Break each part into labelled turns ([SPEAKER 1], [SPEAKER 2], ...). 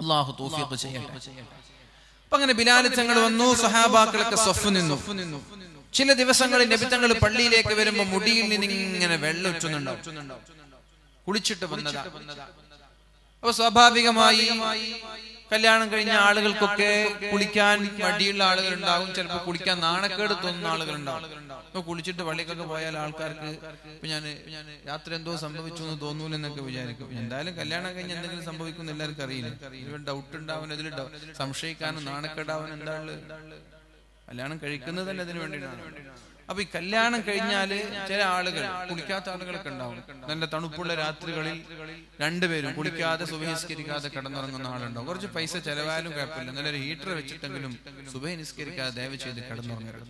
[SPEAKER 1] അള്ളാഹു തൗഫീഖ് ചെയ്യട്ടെ അപ്പൊ അങ്ങനെ ബിലാൽ തങ്ങൾ വന്നു സഹാബാക്കളൊക്കെ സ്വഫ് നിന്നു ചില ദിവസങ്ങളിൽ നബിത്തങ്ങൾ പള്ളിയിലേക്ക് വരുമ്പോ മുടിയിൽ നിന്ന് ഇങ്ങനെ വെള്ളം ഉറ്റുന്നുണ്ടാവും കുളിച്ചിട്ട് വന്നതാ അപ്പൊ സ്വാഭാവികമായി കല്യാണം കഴിഞ്ഞ ആളുകൾക്കൊക്കെ കുളിക്കാൻ മടിയുള്ള ആളുകൾ ഉണ്ടാവും ചിലപ്പോൾ കുളിക്കാൻ നാണക്കേട് തോന്നുന്ന ആളുകൾ ഉണ്ടാവും ഇപ്പൊ കുളിച്ചിട്ട് പള്ളിക്കൊക്കെ പോയാൽ ആൾക്കാർക്ക് ഇപ്പൊ ഞാൻ രാത്രി എന്തോ സംഭവിച്ചു എന്ന് തോന്നൂലെന്നൊക്കെ വിചാരിക്കും എന്തായാലും കല്യാണം കഴിഞ്ഞ് എന്തെങ്കിലും സംഭവിക്കും എല്ലാവർക്കും അറിയില്ല ഡൗട്ട് ഉണ്ടാവും അതിൽ സംശയിക്കാനും നാണക്കേടാവാനും എന്താണ് കല്യാണം കഴിക്കുന്നത് തന്നെ അതിനു വേണ്ടിയിട്ടാണ് അപ്പൊ ഈ കല്യാണം കഴിഞ്ഞാല് ചില ആളുകൾ കുളിക്കാത്ത ആളുകളൊക്കെ ഉണ്ടാവും നല്ല തണുപ്പുള്ള രാത്രികളിൽ രണ്ടുപേരും കുളിക്കാതെ സുബഹിസ്കരിക്കാതെ കിടന്നുറങ്ങുന്ന ആളുണ്ടാവും കുറച്ച് പൈസ ചെലവായാലും കുഴപ്പമില്ല നല്ലൊരു ഹീറ്റർ വെച്ചിട്ടെങ്കിലും സുബഹി നിസ്കരിക്കാതെ ദയവ് ചെയ്ത് കിടന്നുറങ്ങരുത്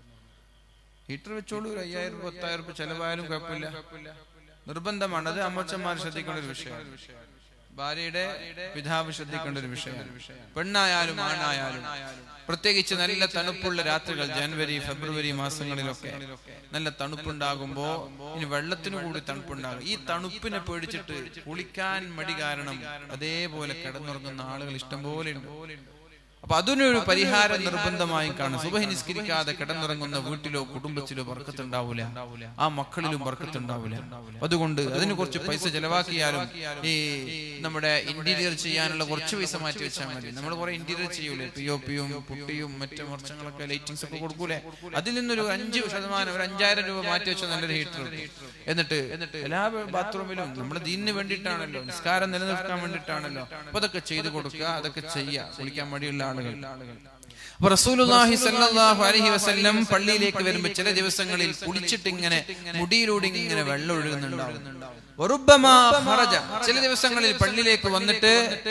[SPEAKER 1] ഹീറ്റർ വെച്ചോളൂ ഒരു അയ്യായിരം രൂപ പത്തായിരം രൂപ ചെലവായാലും കുഴപ്പമില്ല നിർബന്ധമാണ് അത് അമ്മച്ചന്മാർ ശ്രദ്ധിക്കേണ്ട ഒരു വിഷയമാണ് ഭാര്യയുടെ പിതാവ് ശ്രദ്ധിക്കേണ്ട ഒരു വിഷയമാണ് പെണ്ണായാലും ആണായാലും പ്രത്യേകിച്ച് നല്ല തണുപ്പുള്ള രാത്രികൾ ജനുവരി ഫെബ്രുവരി മാസങ്ങളിലൊക്കെ നല്ല തണുപ്പുണ്ടാകുമ്പോ ഇനി വെള്ളത്തിന് കൂടി തണുപ്പുണ്ടാകും ഈ തണുപ്പിനെ പേടിച്ചിട്ട് കുളിക്കാൻ മടി കാരണം അതേപോലെ കിടന്നുറങ്ങുന്ന ആളുകൾ ഇഷ്ടംപോലെ ഉണ്ട് അപ്പൊ അതിനൊരു പരിഹാരം നിർബന്ധമായും കാണും സുബഹി നിസ്കരിക്കാതെ കിടന്നുറങ്ങുന്ന വീട്ടിലോ കുടുംബത്തിലോ വർക്കത്തുണ്ടാവൂല ആ മക്കളിലും വർക്കത്തുണ്ടാവൂല അതുകൊണ്ട് അതിന് കുറച്ച് പൈസ ചെലവാക്കിയാലും ഈ നമ്മുടെ ഇന്റീരിയർ ചെയ്യാനുള്ള കുറച്ച് പൈസ മാറ്റി വെച്ചാൽ മതി നമ്മൾ കുറെ ഇന്റീരിയർ ചെയ്യൂലേ പി ഒ പിയും പുട്ടിയും മറ്റു വർഷങ്ങളൊക്കെ ലൈറ്റിങ്സ് ഒക്കെ കൊടുക്കൂലേ അതിൽ നിന്നൊരു അഞ്ച് ശതമാനം ഒരു അഞ്ചായിരം രൂപ മാറ്റി വെച്ച നല്ലൊരു ഹീറ്റർ എന്നിട്ട് എന്നിട്ട് എല്ലാ ബാത്റൂമിലും നമ്മുടെ ദീനിന് വേണ്ടിയിട്ടാണല്ലോ നിസ്കാരം നിലനിർത്താൻ വേണ്ടിയിട്ടാണല്ലോ അപ്പൊ അതൊക്കെ ചെയ്തു കൊടുക്കുക അതൊക്കെ ചെയ്യുക കുളിക്കാൻ മടിയുള്ള ആളുകൾ അപ്പൊ റസൂലുള്ളാഹി സ്വല്ലല്ലാഹു അലൈഹി വസല്ലം പള്ളിയിലേക്ക് വരുമ്പോൾ ചില ദിവസങ്ങളിൽ കുളിച്ചിട്ട് ഇങ്ങനെ മുടിയിലൂടെ ഇങ്ങനെ വെള്ളം ഒഴുകുന്നുണ്ടാവും വറുബ്ബമാ ഖറജ. ചില ദിവസങ്ങളിൽ പള്ളിയിലേക്ക് വന്നിട്ട്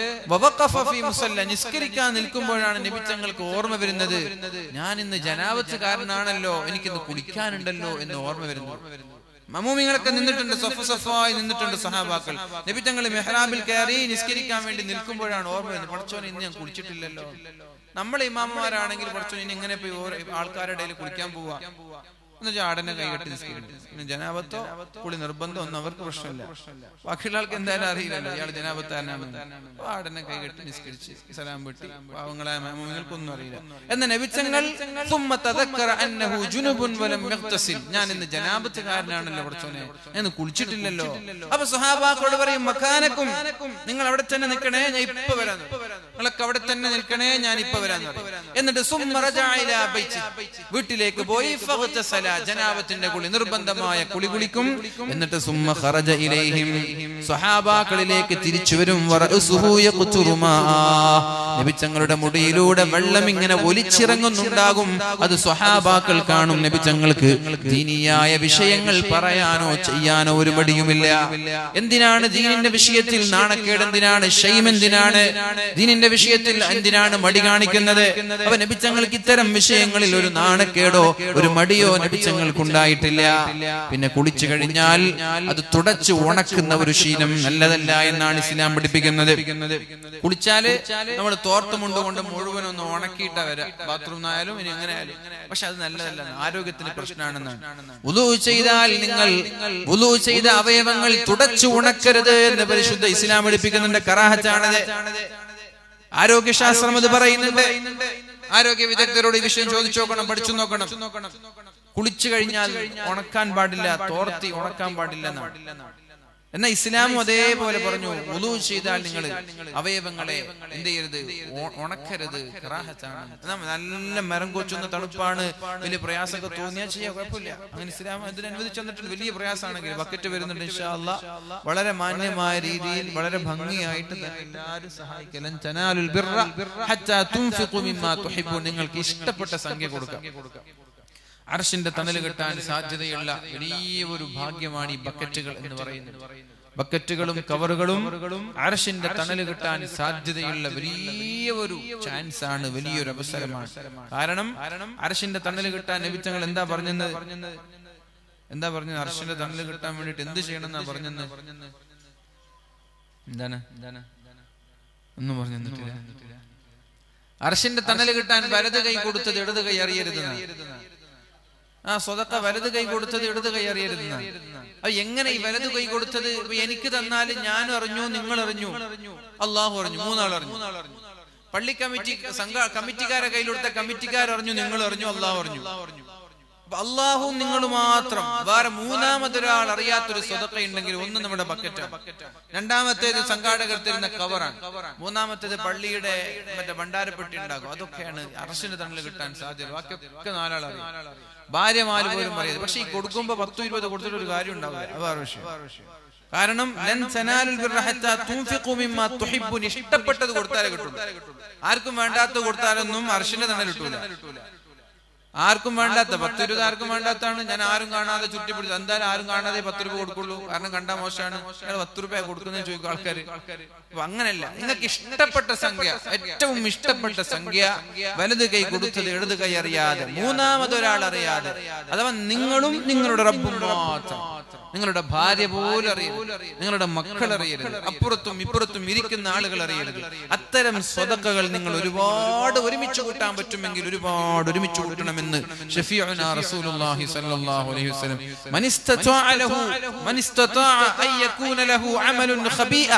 [SPEAKER 1] വവഖഫ ഫീ മുസല്ല നിസ്കരിക്കാൻ നിൽക്കുമ്പോഴാണ് നബിച്ചങ്ങൾക്ക് ഓർമ്മ വരുന്നത് ഞാൻ ഇന്ന് ജനാവത്തുകാരനാണല്ലോ എനിക്കിന്ന് കുളിക്കാനുണ്ടല്ലോ എന്ന് ഓർമ്മ വരുന്നു മമൂമിങ്ങളൊക്കെ നിന്നിട്ടുണ്ട് സൊഫ സൊഫായി നിന്നിട്ടുണ്ട് സഹാബാക്കൾ നബി തങ്ങൾ മെഹ്റാബിൽ കയറി നിസ്കരിക്കാൻ വേണ്ടി നിൽക്കുമ്പോഴാണ് ഓർമ്മ വരുന്നത് പടച്ചോനെ ഇന്ന് ഞാൻ കുളിച്ചിട്ടില്ലല്ലോ നമ്മളെ ഇമാമമാരാണെങ്കിൽ പടച്ചോൻ ഇനി എങ്ങനെ പോയി ഓരോ ആൾക്കാരുടെ ഇടയിൽ കുളിക്കാൻ പോവാ എന്ന് വെച്ചാൽ ആടനെ കൈകെട്ടി നിസ്കരിക്കും പിന്നെ ജനാപത്തോ കുളി നിർബന്ധം ഒന്നും അവർക്ക് പ്രശ്നമില്ല ബാക്കിയുള്ള ആൾക്ക് എന്തായാലും അറിയില്ലല്ലോ ഇയാൾ ജനാപത്താരനാണ് അപ്പൊ ആടനെ കൈകെട്ടി നിസ്കരിച്ച് സലാം വെട്ടി പാവങ്ങളായ മാമൂമികൾക്കൊന്നും അറിയില്ല എന്ന നബിച്ചങ്ങൾ ثم تذكر أنه جنب ولم يغتسل. ഞാൻ ഇന്ന് ജനാപത്തുകാരനാണല്ലോ കുറച്ചോനെ ഞാൻ ഇന്ന് കുളിച്ചിട്ടില്ലല്ലോ അപ്പൊ സുഹാബാക്കളോട് പറയും മക്കാനക്കും നിങ്ങൾ അവിടെ തന്നെ നിൽക്കണേ ഞാൻ ഇപ്പൊ വരാൻ നിങ്ങളൊക്കെ അവിടെ തന്നെ നിൽക്കണേ ഞാൻ ഇപ്പൊ വരാന്ന് പറയും എന്നിട്ട് സുമ്മ റജഅ ഇലാ ബൈത്തി. വീട്ടിലേക്ക് പോയി ഫഗ്തസല. ജനാബത്തിന്റെ കുളി നിർബന്ധമായ കുളി കുളിക്കും എന്നിട്ട് സുമ്മ ഖറജ ഇലൈഹിം സ്വഹാബാക്കളിലേക്ക് തിരിച്ചു വരും വറഅസുഹു യഖ്തുറു മാആ. നബിച്ചങ്ങളുടെ മുടിയിലൂടെ വെള്ളം ഇങ്ങനെ ഒലിച്ചിറങ്ങുന്നുണ്ടാകും അത് സ്വഹാബാക്കൾ കാണും നബിച്ചങ്ങൾക്ക് ദീനിയായ വിഷയങ്ങൾ പറയാനോ ചെയ്യാനോ ഒരു മടിയുമില്ല എന്തിനാണ് ദീനിന്റെ വിഷയത്തിൽ നാണക്കേട് എന്തിനാണ് ഷെയ്ം എന്തിനാണ് ദീനിന്റെ വിഷയത്തിൽ എന്തിനാണ് മടി കാണിക്കുന്നത് അപ്പൊ നബിച്ചങ്ങൾക്ക് ഇത്തരം വിഷയങ്ങളിൽ ഒരു നാണക്കേടോ ഒരു മടിയോ നബിച്ചങ്ങൾക്കുണ്ടായിട്ടില്ല പിന്നെ കുളിച്ചു കഴിഞ്ഞാൽ അത് തുടച്ച് ഉണക്കുന്ന ഒരു ശീലം നല്ലതല്ല എന്നാണ് ഇസ്ലാം പഠിപ്പിക്കുന്നത് കുളിച്ചാല് നമ്മൾ തോർത്തുമുണ്ട് കൊണ്ട് മുഴുവൻ ഒന്ന് ഉണക്കിയിട്ടാ വരാം ബാത്റൂം ആയാലും ഇനി എങ്ങനെ ആയാലും പക്ഷെ അത് നല്ലതല്ല ആരോഗ്യത്തിന് പ്രശ്നമാണെന്നാണ് ഉദു ചെയ്താൽ നിങ്ങൾ ഉദു ചെയ്ത അവയവങ്ങൾ തുടച്ചു ഉണക്കരുത് എന്ന് പരിശുദ്ധ ഇസ്ലാം പഠിപ്പിക്കുന്നുണ്ട് കറാഹത്താണത് ആരോഗ്യശാസ്ത്രം അത് പറയുന്നുണ്ട് ആരോഗ്യ വിദഗ്ധരോട് ഈ വിഷയം ചോദിച്ചു നോക്കണം പഠിച്ചു നോക്കണം കുളിച്ചു കഴിഞ്ഞാൽ ഉണക്കാൻ പാടില്ല തോർത്തി ഉണക്കാൻ പാടില്ല എന്നാണ് എന്നാ ഇസ്ലാമും അതേപോലെ പറഞ്ഞു ഉദു ചെയ്താൽ നിങ്ങൾ അവയവങ്ങളെ എന്ത് ചെയ്യരുത് ഉ- ഉണക്കരുത് കറാഹത്താണ് എന്നാ നല്ല മരം കൊച്ചുന്ന തണുപ്പാണ് വലിയ പ്രയാസമൊക്കെ തോന്നിയാൽ ചെയ്യാൻ കുഴപ്പമില്ല അങ്ങനെ ഇസ്ലാം അതിന് അനുവദിച്ചു തന്നിട്ടുണ്ട് വലിയ പ്രയാസമാണെങ്കിൽ ബക്കറ്റ് വരുന്നുണ്ട് ഇൻഷാ അല്ലാ വളരെ മാന്യമായ രീതിയിൽ വളരെ ഭംഗിയായിട്ട് തന്നെ എല്ലാവരും സഹായിക്കലൻ തനാലുൽ ബിർറ ഹത്താ തുൻഫിഖു മിമ്മാ തുഹിബ്ബൂൻ നിങ്ങൾക്ക് ഇഷ്ടപ്പെട്ട സംഖ്യ കൊടുക്കാം അർഷിന്റെ തണൽ കിട്ടാൻ സാധ്യതയുള്ള വലിയ ഒരു ഭാഗ്യമാണ് ഈ ബക്കറ്റുകൾ എന്ന് പറയുന്നത് ബക്കറ്റുകളും കവറുകളും അർഷിന്റെ തണൽ കിട്ടാൻ സാധ്യതയുള്ള വലിയ ഒരു ചാൻസ് ആണ് വലിയൊരു അവസരമാണ് കാരണം അർഷിന്റെ തണൽ കിട്ടാൻ ലഭിച്ചങ്ങൾ എന്താ പറഞ്ഞത് എന്താ പറഞ്ഞത് അർഷിന്റെ തണൽ കിട്ടാൻ വേണ്ടിട്ട് എന്ത് ചെയ്യണം എന്നാ പറഞ്ഞത് എന്താണ് എന്താണ് ഒന്നും പറഞ്ഞു തന്നിട്ടില്ല അർഷിന്റെ തണൽ കിട്ടാൻ വലത് കൈ കൊടുത്തത് ഇടത് കൈ അറിയരുത് ആ സ്വതക്ക വലത് കൈ കൊടുത്തത് ഇടത് കൈ അറിയരുതെന്ന അപ്പൊ എങ്ങനെ ഈ വലത് കൈ കൊടുത്തത് ഇപ്പൊ എനിക്ക് തന്നാലും ഞാൻ അറിഞ്ഞു നിങ്ങൾ അറിഞ്ഞു അള്ളാഹു അറിഞ്ഞു മൂന്നാൾ അറിഞ്ഞു പള്ളി കമ്മിറ്റി സംഘ കമ്മിറ്റിക്കാരെ കയ്യിലെടുത്ത കമ്മിറ്റിക്കാർ അറിഞ്ഞു നിങ്ങൾ അറിഞ്ഞു അള്ളാഹു അറിഞ്ഞു അപ്പൊ അള്ളാഹും നിങ്ങൾ മാത്രം വേറെ മൂന്നാമതൊരാൾ അറിയാത്തൊരു സ്വതക്ക ഉണ്ടെങ്കിൽ ഒന്ന് നമ്മുടെ ബക്കറ്റാണ് രണ്ടാമത്തേത് സംഘാടകർ തരുന്ന കവറാണ് മൂന്നാമത്തേത് പള്ളിയുടെ മറ്റേ ഭണ്ഡാരപ്പെട്ടി ഉണ്ടാകും അതൊക്കെയാണ് അറസ്റ്റിന് തണല് കിട്ടാൻ സാധ്യത ബാക്കിയൊക്കെ നാലാൾ അറിയാം ഭാര്യമാര് പോലും അറിയാതെ പക്ഷെ ഈ കൊടുക്കുമ്പോ പത്തും ഇരുപത് കൊടുത്തിട്ട് ഒരു കാര്യം ഉണ്ടാവില്ല അത് വേറെ വിഷയം കാരണം ലൻ തനാലുൽ ബിർറ ഹത്താ തുൻഫിഖു മിമ്മാ തുഹിബ്ബുൻ ഇഷ്ടപ്പെട്ടത് കൊടുത്താലേ കിട്ടുള്ളൂ ആർക്കും വേണ്ടാത്തത് കൊടുത്താലൊന്നും അർഷിന്റെ തന്നെ കിട്ടൂല ആർക്കും വേണ്ടാത്ത പത്ത് ഇരുപത് ആർക്കും വേണ്ടാത്താണ് ഞാൻ ആരും കാണാതെ ചുറ്റിപ്പിടിച്ചു എന്തായാലും ആരും കാണാതെ പത്ത് രൂപ കൊടുക്കുള്ളൂ കാരണം കണ്ടാ മോശമാണ് അയാൾ പത്ത് രൂപ കൊടുക്കുന്ന ചോദിക്കും ആൾക്കാർ അപ്പൊ അങ്ങനല്ല നിങ്ങൾക്ക് ഇഷ്ടപ്പെട്ട സംഖ്യ ഏറ്റവും ഇഷ്ടപ്പെട്ട സംഖ്യ വലത് കൈ കൊടുത്തത് ഇടത് കൈ അറിയാതെ മൂന്നാമതൊരാൾ അറിയാതെ അഥവാ നിങ്ങളും നിങ്ങളുടെ റബ്ബും മാത്രം നിങ്ങളുടെ ഭാര്യ പോലും അറിയരുത് നിങ്ങളുടെ മക്കൾ അറിയരുത് അപ്പുറത്തും ഇപ്പുറത്തും ഇരിക്കുന്ന ആളുകൾ അറിയരുത് അത്തരം സ്വതക്കകൾ നിങ്ങൾ ഒരുപാട് ഒരുമിച്ച് കൂട്ടാൻ പറ്റുമെങ്കിൽ ഒരുപാട് ഒരുമിച്ച് കൂട്ടണമെന്ന് ഷഫീഉന റസൂലുള്ളാഹി സ്വല്ലല്ലാഹു അലൈഹി വസല്ലം മൻ ഇസ്തതാഅ ലഹു മൻ ഇസ്തതാഅ അൻ യകൂന ലഹു അമലുൻ ഖബീഅ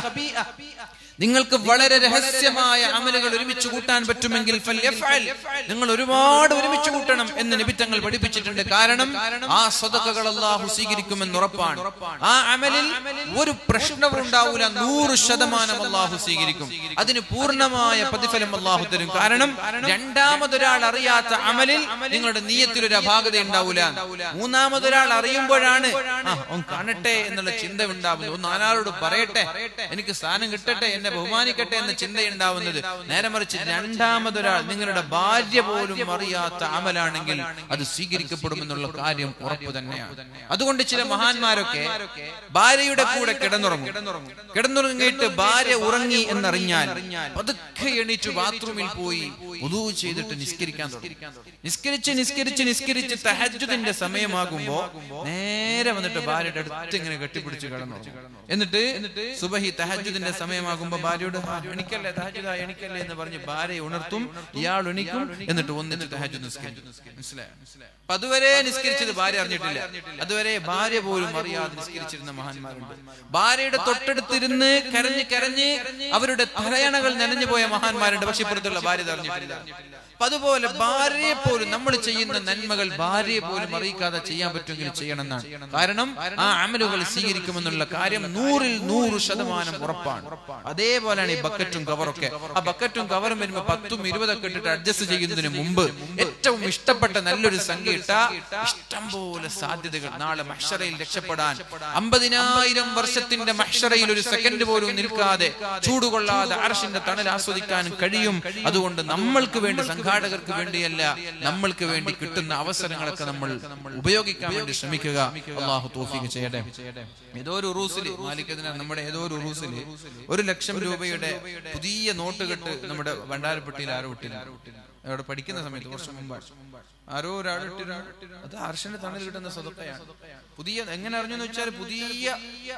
[SPEAKER 1] നിങ്ങൾക്ക് വളരെ രഹസ്യമായ അമലുകൾ ഒരുമിച്ച് കൂട്ടാൻ പറ്റുമെങ്കിൽ ഫല്യഫ്അൽ. നിങ്ങൾ ഒരുപാട് ഒരുമിച്ച് കൂട്ടണം എന്ന് നിബിത്തങ്ങൾ പഠിപ്പിച്ചിട്ടുണ്ട് കാരണം ആ സ്വതക്കകൾ അള്ളാഹു സ്വീകരിക്കുമെന്ന് ഉറപ്പാണ് ആ അമലിൽ ഒരു പ്രശ്നവും ഉണ്ടാവൂല നൂറ് ശതമാനം അള്ളാഹു സ്വീകരിക്കും അതിന് പൂർണ്ണമായ പ്രതിഫലം അള്ളാഹു തരും കാരണം രണ്ടാമതൊരാൾ അറിയാത്ത അമലിൽ നിങ്ങളുടെ നീയത്തിൽ ഒരു അപാകത ഉണ്ടാവൂല മൂന്നാമതൊരാൾ അറിയുമ്പോഴാണ് ആ ഓൻ കാണട്ടെ എന്നുള്ള ചിന്ത ഉണ്ടാവുന്നത് ഒന്ന് നാലാളോട് പറയട്ടെ എനിക്ക് സ്ഥാനം കിട്ടട്ടെ എന്നെ ബഹുമാനിക്കട്ടെ എന്ന ചിന്തയുണ്ടാവുന്നത് നേരെ മറിച്ച് രണ്ടാമതൊരാൾ നിങ്ങളുടെ ഭാര്യ പോലും അറിയാത്ത അമലാണെങ്കിൽ അത് സ്വീകരിക്കപ്പെടുമെന്നുള്ള കാര്യം ഉറപ്പു തന്നെയാണ് അതുകൊണ്ട് ചില മഹാന്മാരൊക്കെ ഭാര്യയുടെ കൂടെ കിടന്നുറങ്ങും കിടന്നുറങ്ങിയിട്ട് ഭാര്യ ഉറങ്ങി എന്നറിഞ്ഞാൽ പതുക്കെ എണീറ്റ് ബാത്റൂമിൽ പോയി ഉദൂ ചെയ്തിട്ട് നിസ്കരിക്കാൻ തുടങ്ങും നിസ്കരിച്ച് നിസ്കരിച്ച് നിസ്കരിച്ച് തഹജുദിന്റെ സമയമാകുമ്പോ നേരെ വന്നിട്ട് ഭാര്യയുടെ അടുത്ത് ഇങ്ങനെ കെട്ടിപ്പിടിച്ച് കിടന്നു എന്നിട്ട് സുബഹി തഹജുദിന്റെ സമയമാകുമ്പോ ഭാര്യയോട് "ആ, എണിക്കല്ലേ തഹജുദ എണിക്കല്ലേ എന്ന് പറഞ്ഞ് ഭാര്യയെ ഉണർത്തും ഇയാൾ എണിക്കും എന്നിട്ട് ഒന്നിച്ച് തഹജുദ് നിസ്കരിക്കും മനസ്സിലായോ അപ്പൊ അതുവരെ നിസ്കരിച്ചത് ഭാര്യ അറിഞ്ഞിട്ടില്ല അതുവരെ ഭാര്യ പോലും അറിയാതെ നിസ്കരിച്ചിരുന്ന മഹാന്മാരുണ്ട് ഭാര്യയുടെ തൊട്ടടുത്തിരുന്ന് കരഞ്ഞ് കരഞ്ഞ് അവരുടെ തലയണകൾ നനഞ്ഞു പോയ മഹാന്മാരുണ്ട് പക്ഷെ ഇപ്പുറത്തുള്ള ഭാര്യ ഇത് അറിഞ്ഞിട്ടില്ല അപ്പൊ അതുപോലെ ഭാര്യയെ പോലും നമ്മൾ ചെയ്യുന്ന നന്മകൾ ഭാര്യയെ പോലും അറിയിക്കാതെ ചെയ്യാൻ പറ്റുമെങ്കിൽ ചെയ്യണം എന്നാണ് കാരണം ആ അമലുകൾ സ്വീകരിക്കുമെന്നുള്ള കാര്യം നൂറിൽ നൂറ് ശതമാനം ഉറപ്പാണ് അതേപോലെയാണ് ഈ ബക്കറ്റും കവറൊക്കെ ആ ബക്കറ്റും കവറും വരുമ്പോ പത്തും ഇരുപതൊക്കെ ഇട്ടിട്ട് അഡ്ജസ്റ്റ് ചെയ്യുന്നതിന് മുമ്പ് ഏറ്റവും ഇഷ്ടപ്പെട്ട നല്ലൊരു സംഖ്യ ഇട്ട ഇഷ്ടം പോലെ സാധ്യതകൾ നാളെ മഹ്ഷറയിൽ രക്ഷപ്പെടാൻ അമ്പതിനായിരം വർഷത്തിന്റെ മഹ്ഷറയിൽ ഒരു സെക്കൻഡ് പോലും നിൽക്കാതെ ചൂടുകൊള്ളാതെ അർഷിന്റെ തണൽ ആസ്വദിക്കാൻ കഴിയും അതുകൊണ്ട് നമ്മൾക്ക് വേണ്ടി സംഘാടകർക്ക് വേണ്ടിയല്ല നമ്മൾക്ക് വേണ്ടി കിട്ടുന്ന അവസരങ്ങളൊക്കെ നമ്മൾ ഉപയോഗിക്കാൻ വേണ്ടി ശ്രമിക്കുക അള്ളാഹു തോഫിക്ക് ചെയ്യട്ടെ ഏതോ ഒരു ഉറൂസില് മാലിക്കതിന നമ്മുടെ ഏതോ ഒരു ഉറൂസില് ഒരു ലക്ഷം രൂപയുടെ പുതിയ നോട്ട് കെട്ട് നമ്മുടെ ഭണ്ഡാരപ്പെട്ടിയിൽ ആരോ ഇട്ടില്ല അവിടെ പഠിക്കുന്ന സമയത്ത് കുറച്ച് മുമ്പാണ് ആരോ ഒരാൾ ഇട്ടിരുന്നു അത് അർഷന്റെ തണൽ കിട്ടുന്ന സ്വതക്കയാണ് പുതിയ എങ്ങനെ അറിഞ്ഞു വെച്ചാൽ പുതിയ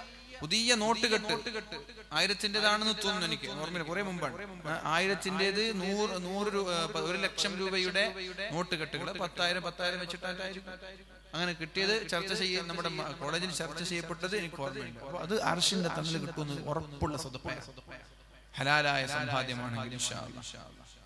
[SPEAKER 1] പുതിയ നോട്ട് കെട്ട് ആയിരത്തിൻ്റെതാണെന്ന് തോന്നുന്നു എനിക്ക് ഓർമ്മയില്ല കുറെ മുമ്പാണ് ആ, ആയിരത്തിൻ്റെത് നൂറ് നൂറ് രൂപ പ- ഒരു ലക്ഷം രൂപയുടെ നോട്ട് കെട്ടുകൾ പത്തായിരം പത്തായിരം വെച്ചിട്ടായിരിക്കും അങ്ങനെ കിട്ടിയത് ചർച്ച ചെയ്യ നമ്മുടെ മ- കോളേജിൽ ചർച്ച ചെയ്യപ്പെട്ടത് എനിക്ക് ഓർമ്മയുണ്ട് അപ്പൊ അത് അർഷിന്റെ തമ്മിൽ കിട്ടുമെന്ന് ഉറപ്പുള്ള സ്വതപ്പയ ഹലാലായ സമ്പാദ്യമാണെങ്കിൽ ഇൻഷാ അല്ലാ.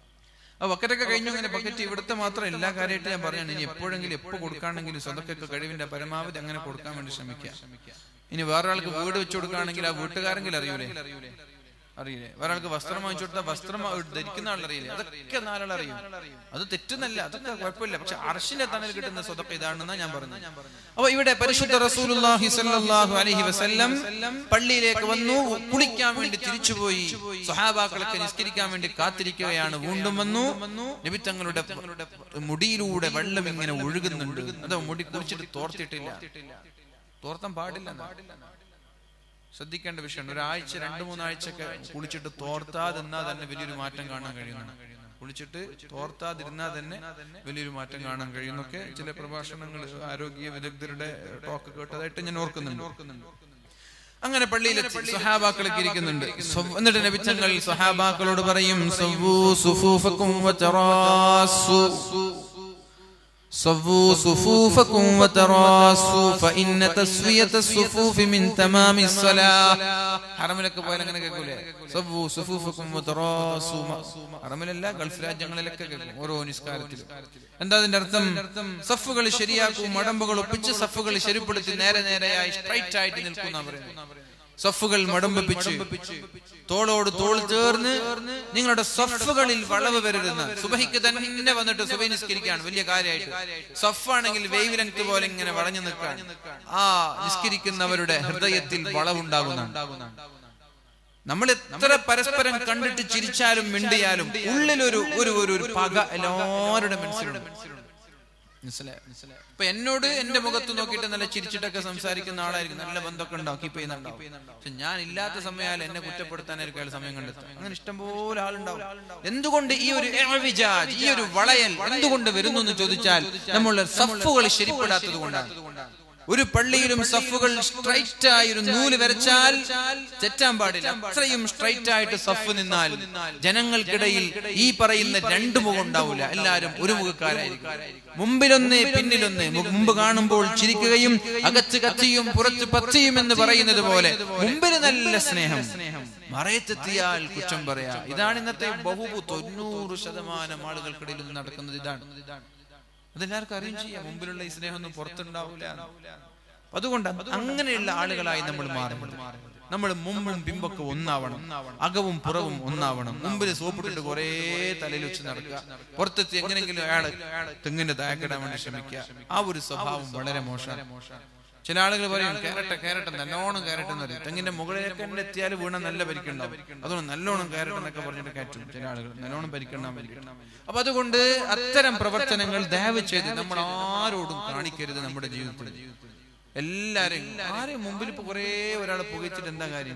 [SPEAKER 1] ആ ബക്കറ്റൊക്കെ കഴിഞ്ഞു അങ്ങനെ ബക്കറ്റ് ഇവിടുത്തെ മാത്രം എല്ലാ കാര്യമായിട്ട് ഞാൻ പറഞ്ഞാണ് ഇനി എപ്പോഴെങ്കിലും എപ്പോ കൊടുക്കാണെങ്കിലും സ്വതൊക്കെ കഴിവിന്റെ പരമാവധി അങ്ങനെ കൊടുക്കാൻ വേണ്ടി ശ്രമിക്കുക ഇനി വേറൊരാൾക്ക് വീട് വെച്ചു കൊടുക്കുകയാണെങ്കിൽ ആ വീട്ടുകാരെങ്കിലും അറിയൂലേ അറിയില്ലേ ഒരാൾക്ക് വസ്ത്രം വാങ്ങിച്ചു കൊടുത്താൽ വസ്ത്രം ആ ധരിക്കുന്ന ആളറിയില്ലേ അതൊക്കെ നാലാൾ അറിയും അത് തെറ്റുന്നല്ല അതൊക്കെ കുഴപ്പമില്ല പക്ഷെ അർഷിന്റെ തണൽ കിട്ടുന്ന സ്വതൊക്കെ ഇതാണെന്നാ ഞാൻ പറഞ്ഞത് അപ്പൊ ഇവിടെ പരിശുദ്ധ റസൂലുള്ളാഹി സ്വല്ലല്ലാഹു അലൈഹി വസല്ലം പള്ളിയിലേക്ക് വന്നു കുളിക്കാൻ വേണ്ടി തിരിച്ചുപോയി സഹാബാക്കളൊക്കെ നിസ്കരിക്കാൻ വേണ്ടി കാത്തിരിക്കുകയാണ് വീണ്ടും വന്നു നബി തങ്ങളുടെ മുടിയിലൂടെ വെള്ളം ഇങ്ങനെ ഒഴുകുന്നുണ്ട് അതോ മുടി കുറിച്ചിട്ട് തോർത്തിട്ടില്ല തോർത്താൻ പാടില്ല ശ്രദ്ധിക്കേണ്ട വിഷയമാണ് ഒരാഴ്ച രണ്ടു മൂന്നാഴ്ചയൊക്കെ കുളിച്ചിട്ട് തോർത്താതിരുന്നാ തന്നെ വലിയൊരു മാറ്റം കാണാൻ കഴിയുന്നു കുളിച്ചിട്ട് തോർത്താതിരുന്നാൽ തന്നെ വലിയൊരു മാറ്റം കാണാൻ കഴിയുന്നൊക്കെ ചില പ്രഭാഷണങ്ങൾ ആരോഗ്യ വിദഗ്ധരുടെ ടോക്ക് കേട്ടതായിട്ട് ഞാൻ ഓർക്കുന്നുണ്ട് അങ്ങനെ പള്ളിയിലെത്തി സഹാബാക്കളൊക്കെ ഇരിക്കുന്നുണ്ട് സ്വ- എന്നിട്ട് നബിച്ചങ്ങൾ സഹാബാക്കളോട് പറയും സവ്വൂ സുഫൂഫക്കും വതറാസ്സു. صفوا صفوفكم وتراصوا فإن تسوية الصفوف من تمام الصلاة ഹറമിലൊക്കെ പോയാൽ അങ്ങനെ കേൾക്കൂലേ സവ്വു സുഫൂഫക്കും വതറാസു ഹറമിലല്ല ഗൾഫ് രാജ്യങ്ങളിലൊക്കെ കേൾക്കും ഓരോ നിസ്കാരത്തിലും എന്താ അതിന്റെ അർത്ഥം സഫുകൾ ശരിയാക്കും മടമ്പുകൾ ഒപ്പിച്ച് സഫുകൾ ശരിപ്പെടുത്തി നേരെ നേരെയായി സ്ട്രൈറ്റ് ആയിട്ട് നിൽക്കുന്ന പറയുന്നത് സഫുകൾ മടമ്പിപ്പിച്ച് തോളോട് തോൾ ചേർന്ന് നിങ്ങളുടെ സഫുകളിൽ വളവ് വരരുന്ന സുബഹിക്ക് തന്നെ വന്നിട്ട് സുബൈ നിസ്കരിക്കുകയാണ് വലിയ കാര്യമായിട്ട് സഫാണെങ്കിൽ വേവ് ലെങ്ത് പോലെ ഇങ്ങനെ വളഞ്ഞു നിൽക്കാൻ ആ നിസ്കരിക്കുന്നവരുടെ ഹൃദയത്തിൽ വളവുണ്ടാകുന്നതാണ് നമ്മൾ എത്ര പരസ്പരം കണ്ടിട്ട് ചിരിച്ചാലും മിണ്ടിയാലും ഉള്ളിലൊരു ഒരു ഒരു ഒരു പക എല്ലാവരുടെ മനസ്സിലുണ്ട് മനസ്സിലായോ ഇപ്പൊ എന്നോട് എന്റെ മുഖത്ത് നോക്കിയിട്ട് നല്ല ചിരിച്ചിട്ടൊക്കെ സംസാരിക്കുന്ന ആളായിരിക്കും നല്ല ബന്ധമൊക്കെ ഉണ്ടാവും കീപ്പ് ചെയ്യുന്നുണ്ടാവും പക്ഷെ ഞാൻ ഇല്ലാത്ത സമയമായാലും എന്നെ കുറ്റപ്പെടുത്താനായിരിക്കും അയാൾ സമയം കണ്ടെത്തും അങ്ങനെ ഇഷ്ടംപോലെ ആളുണ്ടാവും എന്തുകൊണ്ട് ഈ ഒരു ഇഅ്വിജാജ്, ഈ ഒരു വളയൽ എന്തുകൊണ്ട് വരുന്നു എന്ന് ചോദിച്ചാൽ നമ്മളുടെ സഫുകൾ ശരിപ്പെടാത്തത് കൊണ്ടാണ് ഒരു പള്ളിയിലും സഫുകൾ സ്ട്രൈറ്റ് ആയി ഒരു നൂല് വരച്ചാൽ തെറ്റാൻ പാടില്ല അത്രയും സ്ട്രൈറ്റ് ആയിട്ട് സഫ് നിന്നാൽ ജനങ്ങൾക്കിടയിൽ ഈ പറയുന്ന രണ്ട് മുഖം ഉണ്ടാവില്ല എല്ലാവരും ഒരു മുഖക്കാരായിരിക്കും മുമ്പിലൊന്ന് പിന്നിലൊന്ന് മു- മുമ്പ് കാണുമ്പോൾ ചിരിക്കുകയും അകത്ത് കത്തിയും പുറത്ത് പത്തിയും എന്ന് പറയുന്നത് പോലെ മുമ്പിൽ നല്ല സ്നേഹം മറയത്തെത്തിയാൽ കുറ്റം പറയാ ഇതാണ് ഇന്നത്തെ ബഹുബു തൊണ്ണൂറ് ശതമാനം ആളുകൾക്കിടയിൽ ഇന്ന് നടക്കുന്നത് ഇതാണ് അതെല്ലാവർക്കും അറിയും ചെയ്യാം മുമ്പിലുള്ള ഈ സ്നേഹമൊന്നും പുറത്തുണ്ടാവില്ല അപ്പൊ അതുകൊണ്ട് അങ്ങനെയുള്ള ആളുകളായി നമ്മൾ മാറും നമ്മൾ മുമ്പും പിമ്പൊക്കെ ഒന്നാവണം അകവും പുറവും ഒന്നാവണം മുമ്പിൽ സോപ്പിട്ടിട്ട് കുറേ തലയിൽ വെച്ച് നടക്കുക പുറത്തെത്തി എങ്ങനെയെങ്കിലും അയാള് തെങ്ങിന്റെ താഴെക്കിടാൻ വേണ്ടി ശ്രമിക്കുക ആ ഒരു സ്വഭാവം വളരെ മോശമാണ് ചില ആളുകൾ പറയും കേരട്ട കേരട്ട നല്ലോണം കേരട്ട എന്ന് പറയും തെങ്ങിന്റെ മുകളിലേക്ക് തന്നെ എത്തിയാൽ വീണ നല്ല പരിക്കുണ്ടാവും അതുകൊണ്ട് നല്ലോണം കേരട്ട എന്നൊക്കെ പറഞ്ഞിട്ട് കയറ്റും ചില ആളുകൾ നല്ലോണം പരിക്കണ്ടാൻ പരിക്കണം അപ്പൊ അതുകൊണ്ട് അത്തരം പ്രവർത്തനങ്ങൾ ദയവ് ചെയ്ത് നമ്മൾ ആരോടും കാണിക്കരുത് നമ്മുടെ ജീവിതത്തിൽ എല്ലാരെയും ആരെയും മുമ്പിൽ ഇപ്പൊ കുറേ ഒരാൾ പുകച്ചിട്ട് എന്താ കാര്യം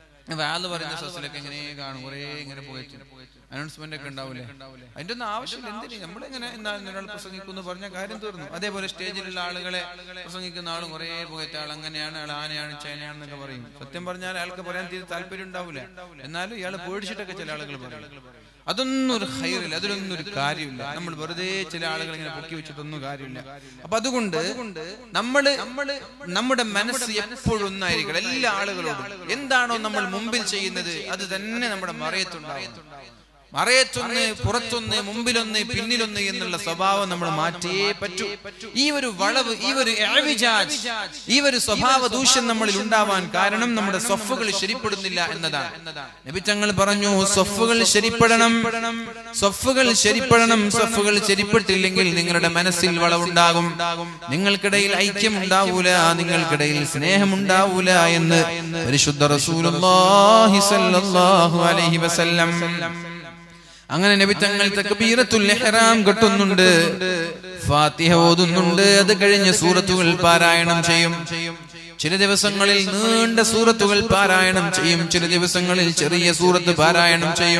[SPEAKER 1] വാല് പറയുന്ന സസിലൊക്കെ എങ്ങനെ കാണും കുറേ ഇങ്ങനെ പുകച്ചു അനൗൺസ്മെന്റ് ഒക്കെ ഉണ്ടാവില്ലേ അതിന്റെ ഒന്നും ആവശ്യമില്ല എന്തിനു നമ്മളെങ്ങനെ എന്താ ഒരാൾ പ്രസംഗിക്കുന്നു പറഞ്ഞ കാര്യം തീർന്നു അതേപോലെ സ്റ്റേജിലുള്ള ആളുകളെ പ്രസംഗിക്കുന്ന ആളും കുറേ പുകച്ച ആൾ അങ്ങനെയാണ് ആൾ ആനയാണ് ചൈനയാണെന്നൊക്കെ പറയും സത്യം പറഞ്ഞാൽ അയാൾക്ക് പറയാൻ തീരെ താല്പര്യം ഉണ്ടാവില്ല എന്നാലും ഇയാൾ പേടിച്ചിട്ടൊക്കെ ചില ആളുകൾ പറയും അതൊന്നും ഒരു ഹൈറില്ല അതിലൊന്നും ഒരു കാര്യമില്ല നമ്മൾ വെറുതെ ചില ആളുകൾ ഇങ്ങനെ പൊക്കി വെച്ചിട്ടൊന്നും കാര്യമില്ല അപ്പൊ അതുകൊണ്ട് നമ്മള് നമ്മള് നമ്മുടെ മനസ്സ് എപ്പോഴും ഒന്നായിരിക്കണം എല്ലാ ആളുകളോടും എന്താണോ നമ്മൾ മുമ്പിൽ ചെയ്യുന്നത് അത് തന്നെ നമ്മുടെ മറയത്തുണ്ടാകും മറയത്തൊന്ന് പുറത്തൊന്ന് മുമ്പിലൊന്ന് പിന്നിലൊന്ന് എന്നുള്ള സ്വഭാവം നമ്മൾ മാറ്റിയേ പറ്റൂ ഈ ഒരു വളവ് ഈ ഒരു ഇഅ്വിജാജ്, ഈ ഒരു സ്വഭാവ ദൂഷ്യം നമ്മളിൽ ഉണ്ടാവാൻ കാരണം നമ്മുടെ സ്വഫുകൾ ശരിപ്പെടുന്നില്ല എന്നതാണ് നബി തങ്ങൾ പറഞ്ഞു സ്വഫുകൾ ശരിപ്പെടണം സ്വഫുകൾ ശരിപ്പെടണം സ്വഫുകൾ ശരിപ്പെട്ടില്ലെങ്കിൽ നിങ്ങളുടെ മനസ്സിൽ വളവുണ്ടാകും നിങ്ങൾക്കിടയിൽ ഐക്യം ഉണ്ടാവൂല നിങ്ങൾക്കിടയിൽ സ്നേഹം ഉണ്ടാവൂല എന്ന് പരിശുദ്ധ റസൂലുള്ളാഹി സ്വല്ലല്ലാഹു അലൈഹി വസല്ലം അങ്ങനെ നബി തങ്ങൾ തക്ബീറത്തുൽ ഇഹ്റാം കെട്ടുന്നുണ്ട് ഫാത്തിഹ ഓതുന്നുണ്ട് അത് കഴിഞ്ഞ് സൂറത്തുകൾ പാരായണം ചെയ്യും ചില ദിവസങ്ങളിൽ നീണ്ട സൂറത്തുകൾ പാരായണം ചെയ്യും ചില ദിവസങ്ങളിൽ ചെറിയ സൂറത്ത് പാരായണം ചെയ്യും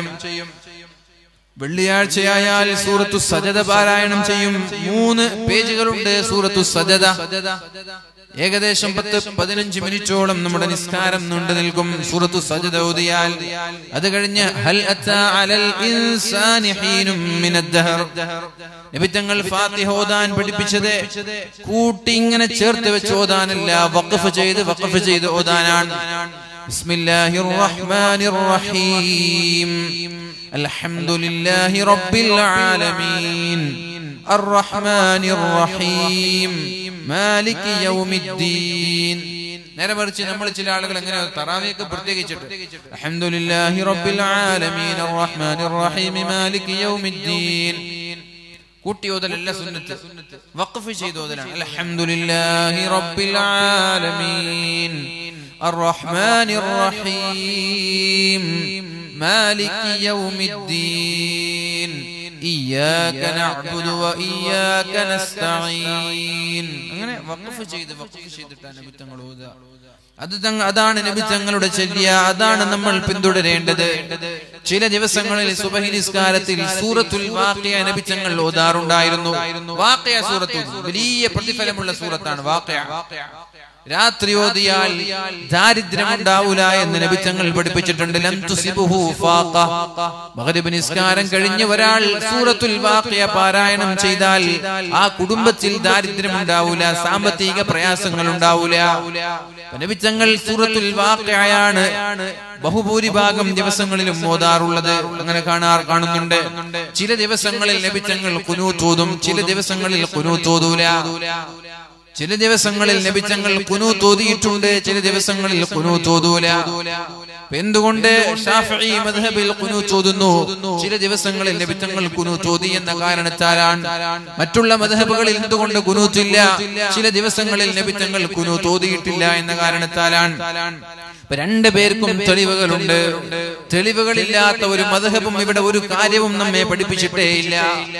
[SPEAKER 1] വെള്ളിയാഴ്ചയായാൽ സൂറത്തു സജദ പാരായണം ചെയ്യും മൂന്ന് പേജുകളുണ്ട് സൂറത്തു സജദ ഏകദേശം പത്ത് പതിനഞ്ച് മിനിറ്റോളം നമ്മുടെ നിസ്കാരം നീണ്ടു നിൽക്കും സൂറത്തു സജദ ഓതിയാൽ അത് കഴിഞ്ഞ് ഹൽ അത്താ അലൽ ഇൻസാനി ഹീനും മിനദ്ദഹർ നബി തങ്ങൾ ഫാത്തിഹ ഓതാൻ പഠിപ്പിച്ചത് കൂട്ടി ഇങ്ങനെ ചേർത്ത് വെച്ച് ഓതാനല്ല വഖഫ് ചെയ്ത് വഖഫ് ചെയ്ത് ഓതാനാണ് بسم الله الرحمن الرحيم الحمد لله رب العالمين الرحمن الرحيم مالك يوم الدين നേരെ മറിച്ച് നമ്മൾ ചില ആളുകൾ എങ്ങനെ തറാവിയൊക്കെ പ്രത്യേകിച്ചിട്ട് അൽഹംദുലില്ലാഹി റബ്ബിൽ ആലമീൻ അർറഹ്മാനിർ റഹീം മാലിക് യൗമിദ്ദീൻ കൂട്ടി ഓതലല്ല സുന്നത്ത് വഖഫ് ചെയ്ത് ഓതലാണ് അൽഹംദുലില്ലാഹി റബ്ബിൽ ആലമീൻ الرحمن الرحيم مالك يوم الدين إياك نعبد وإياك نستعين അങ്ങനെ വഖഫ് ചെയ്ത് വഖഫ് ചെയ്തിട്ടാണ് നബി തങ്ങൾ ഓതുക അത് തങ്ങ അതാണ് നബി തങ്ങളുടെ ചര്യ അതാണ് നമ്മൾ പിന്തുടരേണ്ടത് ചില ദിവസങ്ങളിൽ സുബഹി നിസ്കാരത്തിൽ സൂറത്തുൽ വാഖിയ നബി തങ്ങൾ ഓതാറുണ്ടായിരുന്നു വാഖിയ സൂറത്തു വലിയ പ്രതിഫലമുള്ള സൂറത്താണ് വാഖിയ രാത്രി ഓതിയാൽ ദാരിദ്ര്യം ഉണ്ടാവൂല എന്ന് നബിച്ചങ്ങൾ പഠിപ്പിച്ചിട്ടുണ്ട് ലം തുസിബുഹു ഫാഖ. മഗ്രിബ് നിസ്കാരം കഴിഞ്ഞ് ഒരാൾ സൂറത്തുൽ വാഖിയ പാരായണം ചെയ്താൽ ആ കുടുംബത്തിൽ ദാരിദ്ര്യം ഉണ്ടാവൂല സാമ്പത്തിക പ്രയാസങ്ങൾ ഉണ്ടാവൂല അപ്പൊ നബിച്ചങ്ങൾ സൂറത്തുൽ വാഖിയയാണ് ബഹുഭൂരിഭാഗം ദിവസങ്ങളിലും ഓതാറുള്ളത് അങ്ങനെ കാണാർ കാണുന്നുണ്ട് ചില ദിവസങ്ങളിൽ നബിച്ചങ്ങൾ കുനൂത്തോതും ചില ദിവസങ്ങളിൽ കുനൂത്തോതൂല ചില ദിവസങ്ങളിൽ നബിച്ചങ്ങൾ കുനു തോതിയിട്ടുണ്ട് ചില ദിവസങ്ങളിൽ കുനു തോതൂല എന്തുകൊണ്ട് ഷാഫി മദ്ഹബിൽ കുനു തോതുന്നു ചില ദിവസങ്ങളിൽ നബിത്തങ്ങൾ കുനു തോതി എന്ന കാരണത്താലാണ് മറ്റുള്ള മദ്ഹബുകളിൽ എന്തുകൊണ്ട് കുനൂത്തില്ല ചില ദിവസങ്ങളിൽ നബിത്തങ്ങൾ കുനു തോതിയിട്ടില്ല എന്ന കാരണത്താലാണ് ഇപ്പൊ രണ്ടു പേർക്കും തെളിവുകളുണ്ട് തെളിവുകളില്ലാത്ത ഒരു മധുഹബും ഇവിടെ ഒരു കാര്യവും നമ്മെ പഠിപ്പിച്ചിട്ടേ ഇല്ല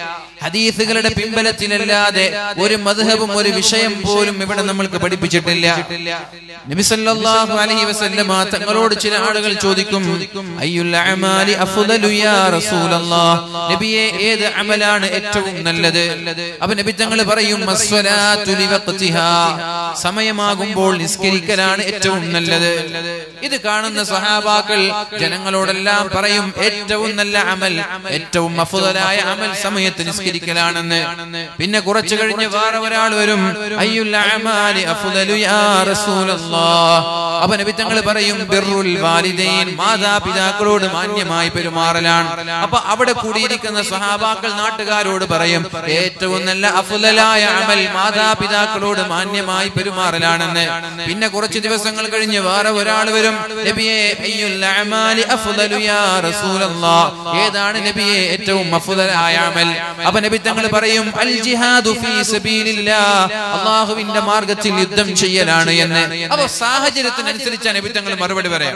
[SPEAKER 1] ഹദീസുകളുടെ പിൻബലത്തിലല്ലാതെ ഒരു മധുഹബും ഒരു വിഷയം പോലും ഇവിടെ നമ്മൾക്ക് പഠിപ്പിച്ചിട്ടില്ല നബി സല്ലല്ലാഹു അലൈഹി വസല്ലമ തങ്ങളോട് ചില ആളുകൾ ചോദിക്കും അയ്യുൽ അഅമാലി അഫ്ദലു യാ റസൂലല്ലാഹ് നബിയെ ഏത് അമലാണ് ഏറ്റവും നല്ലത് അപ്പൊ നബി തങ്ങൾ പറയും അസ്സലാത്തു ലിവഖ്തിഹാ സമയമാകുമ്പോൾ നിസ്കരിക്കലാണ് ഏറ്റവും നല്ലത് ഇത് കാണുന്ന സഹാബാക്കൾ ജനങ്ങളോടെല്ലാം പറയും ഏറ്റവും നല്ല അമൽ ഏറ്റവും അഫുതലായ അമൽ സമയത്ത് നിസ്കരിക്കലാണെന്ന് പിന്നെ കുറച്ചു കഴിഞ്ഞ് വേറെ ഒരാൾ വരും അയ്യുൽ അഅമാലി അഫ്ദലു യാ റസൂലല്ലാഹ് അപ്പൊ നബി തങ്ങൾ പറയും ബിർറുൽ വാലിദൈൻ മാതാപിതാക്കളോട് മാന്യമായി പെരുമാറലാണ് അപ്പൊ അവിടെ കൂടിയിരിക്കുന്ന സഹാബാക്കൾ നാട്ടുകാരോട് പറയും ഏറ്റവും നല്ല അഫുതലായ അമൽ മാതാപിതാക്കളോട് മാന്യമായി പെരുമാറലാണെന്ന് പിന്നെ കുറച്ച് ദിവസങ്ങൾ കഴിഞ്ഞ് വേറെ ഒരാൾ വരും നബിയെ അയ്യുൽ അഅമാലി അഫ്ദലു യാ റസൂലല്ലാഹ് ഏതാണ് നബിയെ ഏറ്റവും അഫ്ദലായ അമൽ അപ്പൊ നബി തങ്ങൾ പറയും അൽ ജിഹാദു ഫീ സബീലില്ലാഹ് അല്ലാഹുവിന്റെ മാർഗ്ഗത്തിൽ യുദ്ധം ചെയ്യലാണ് എന്ന് അപ്പൊ സാഹചര്യത്തിനനുസരിച്ചാണ് നബി തങ്ങൾ മറുപടി പറയാം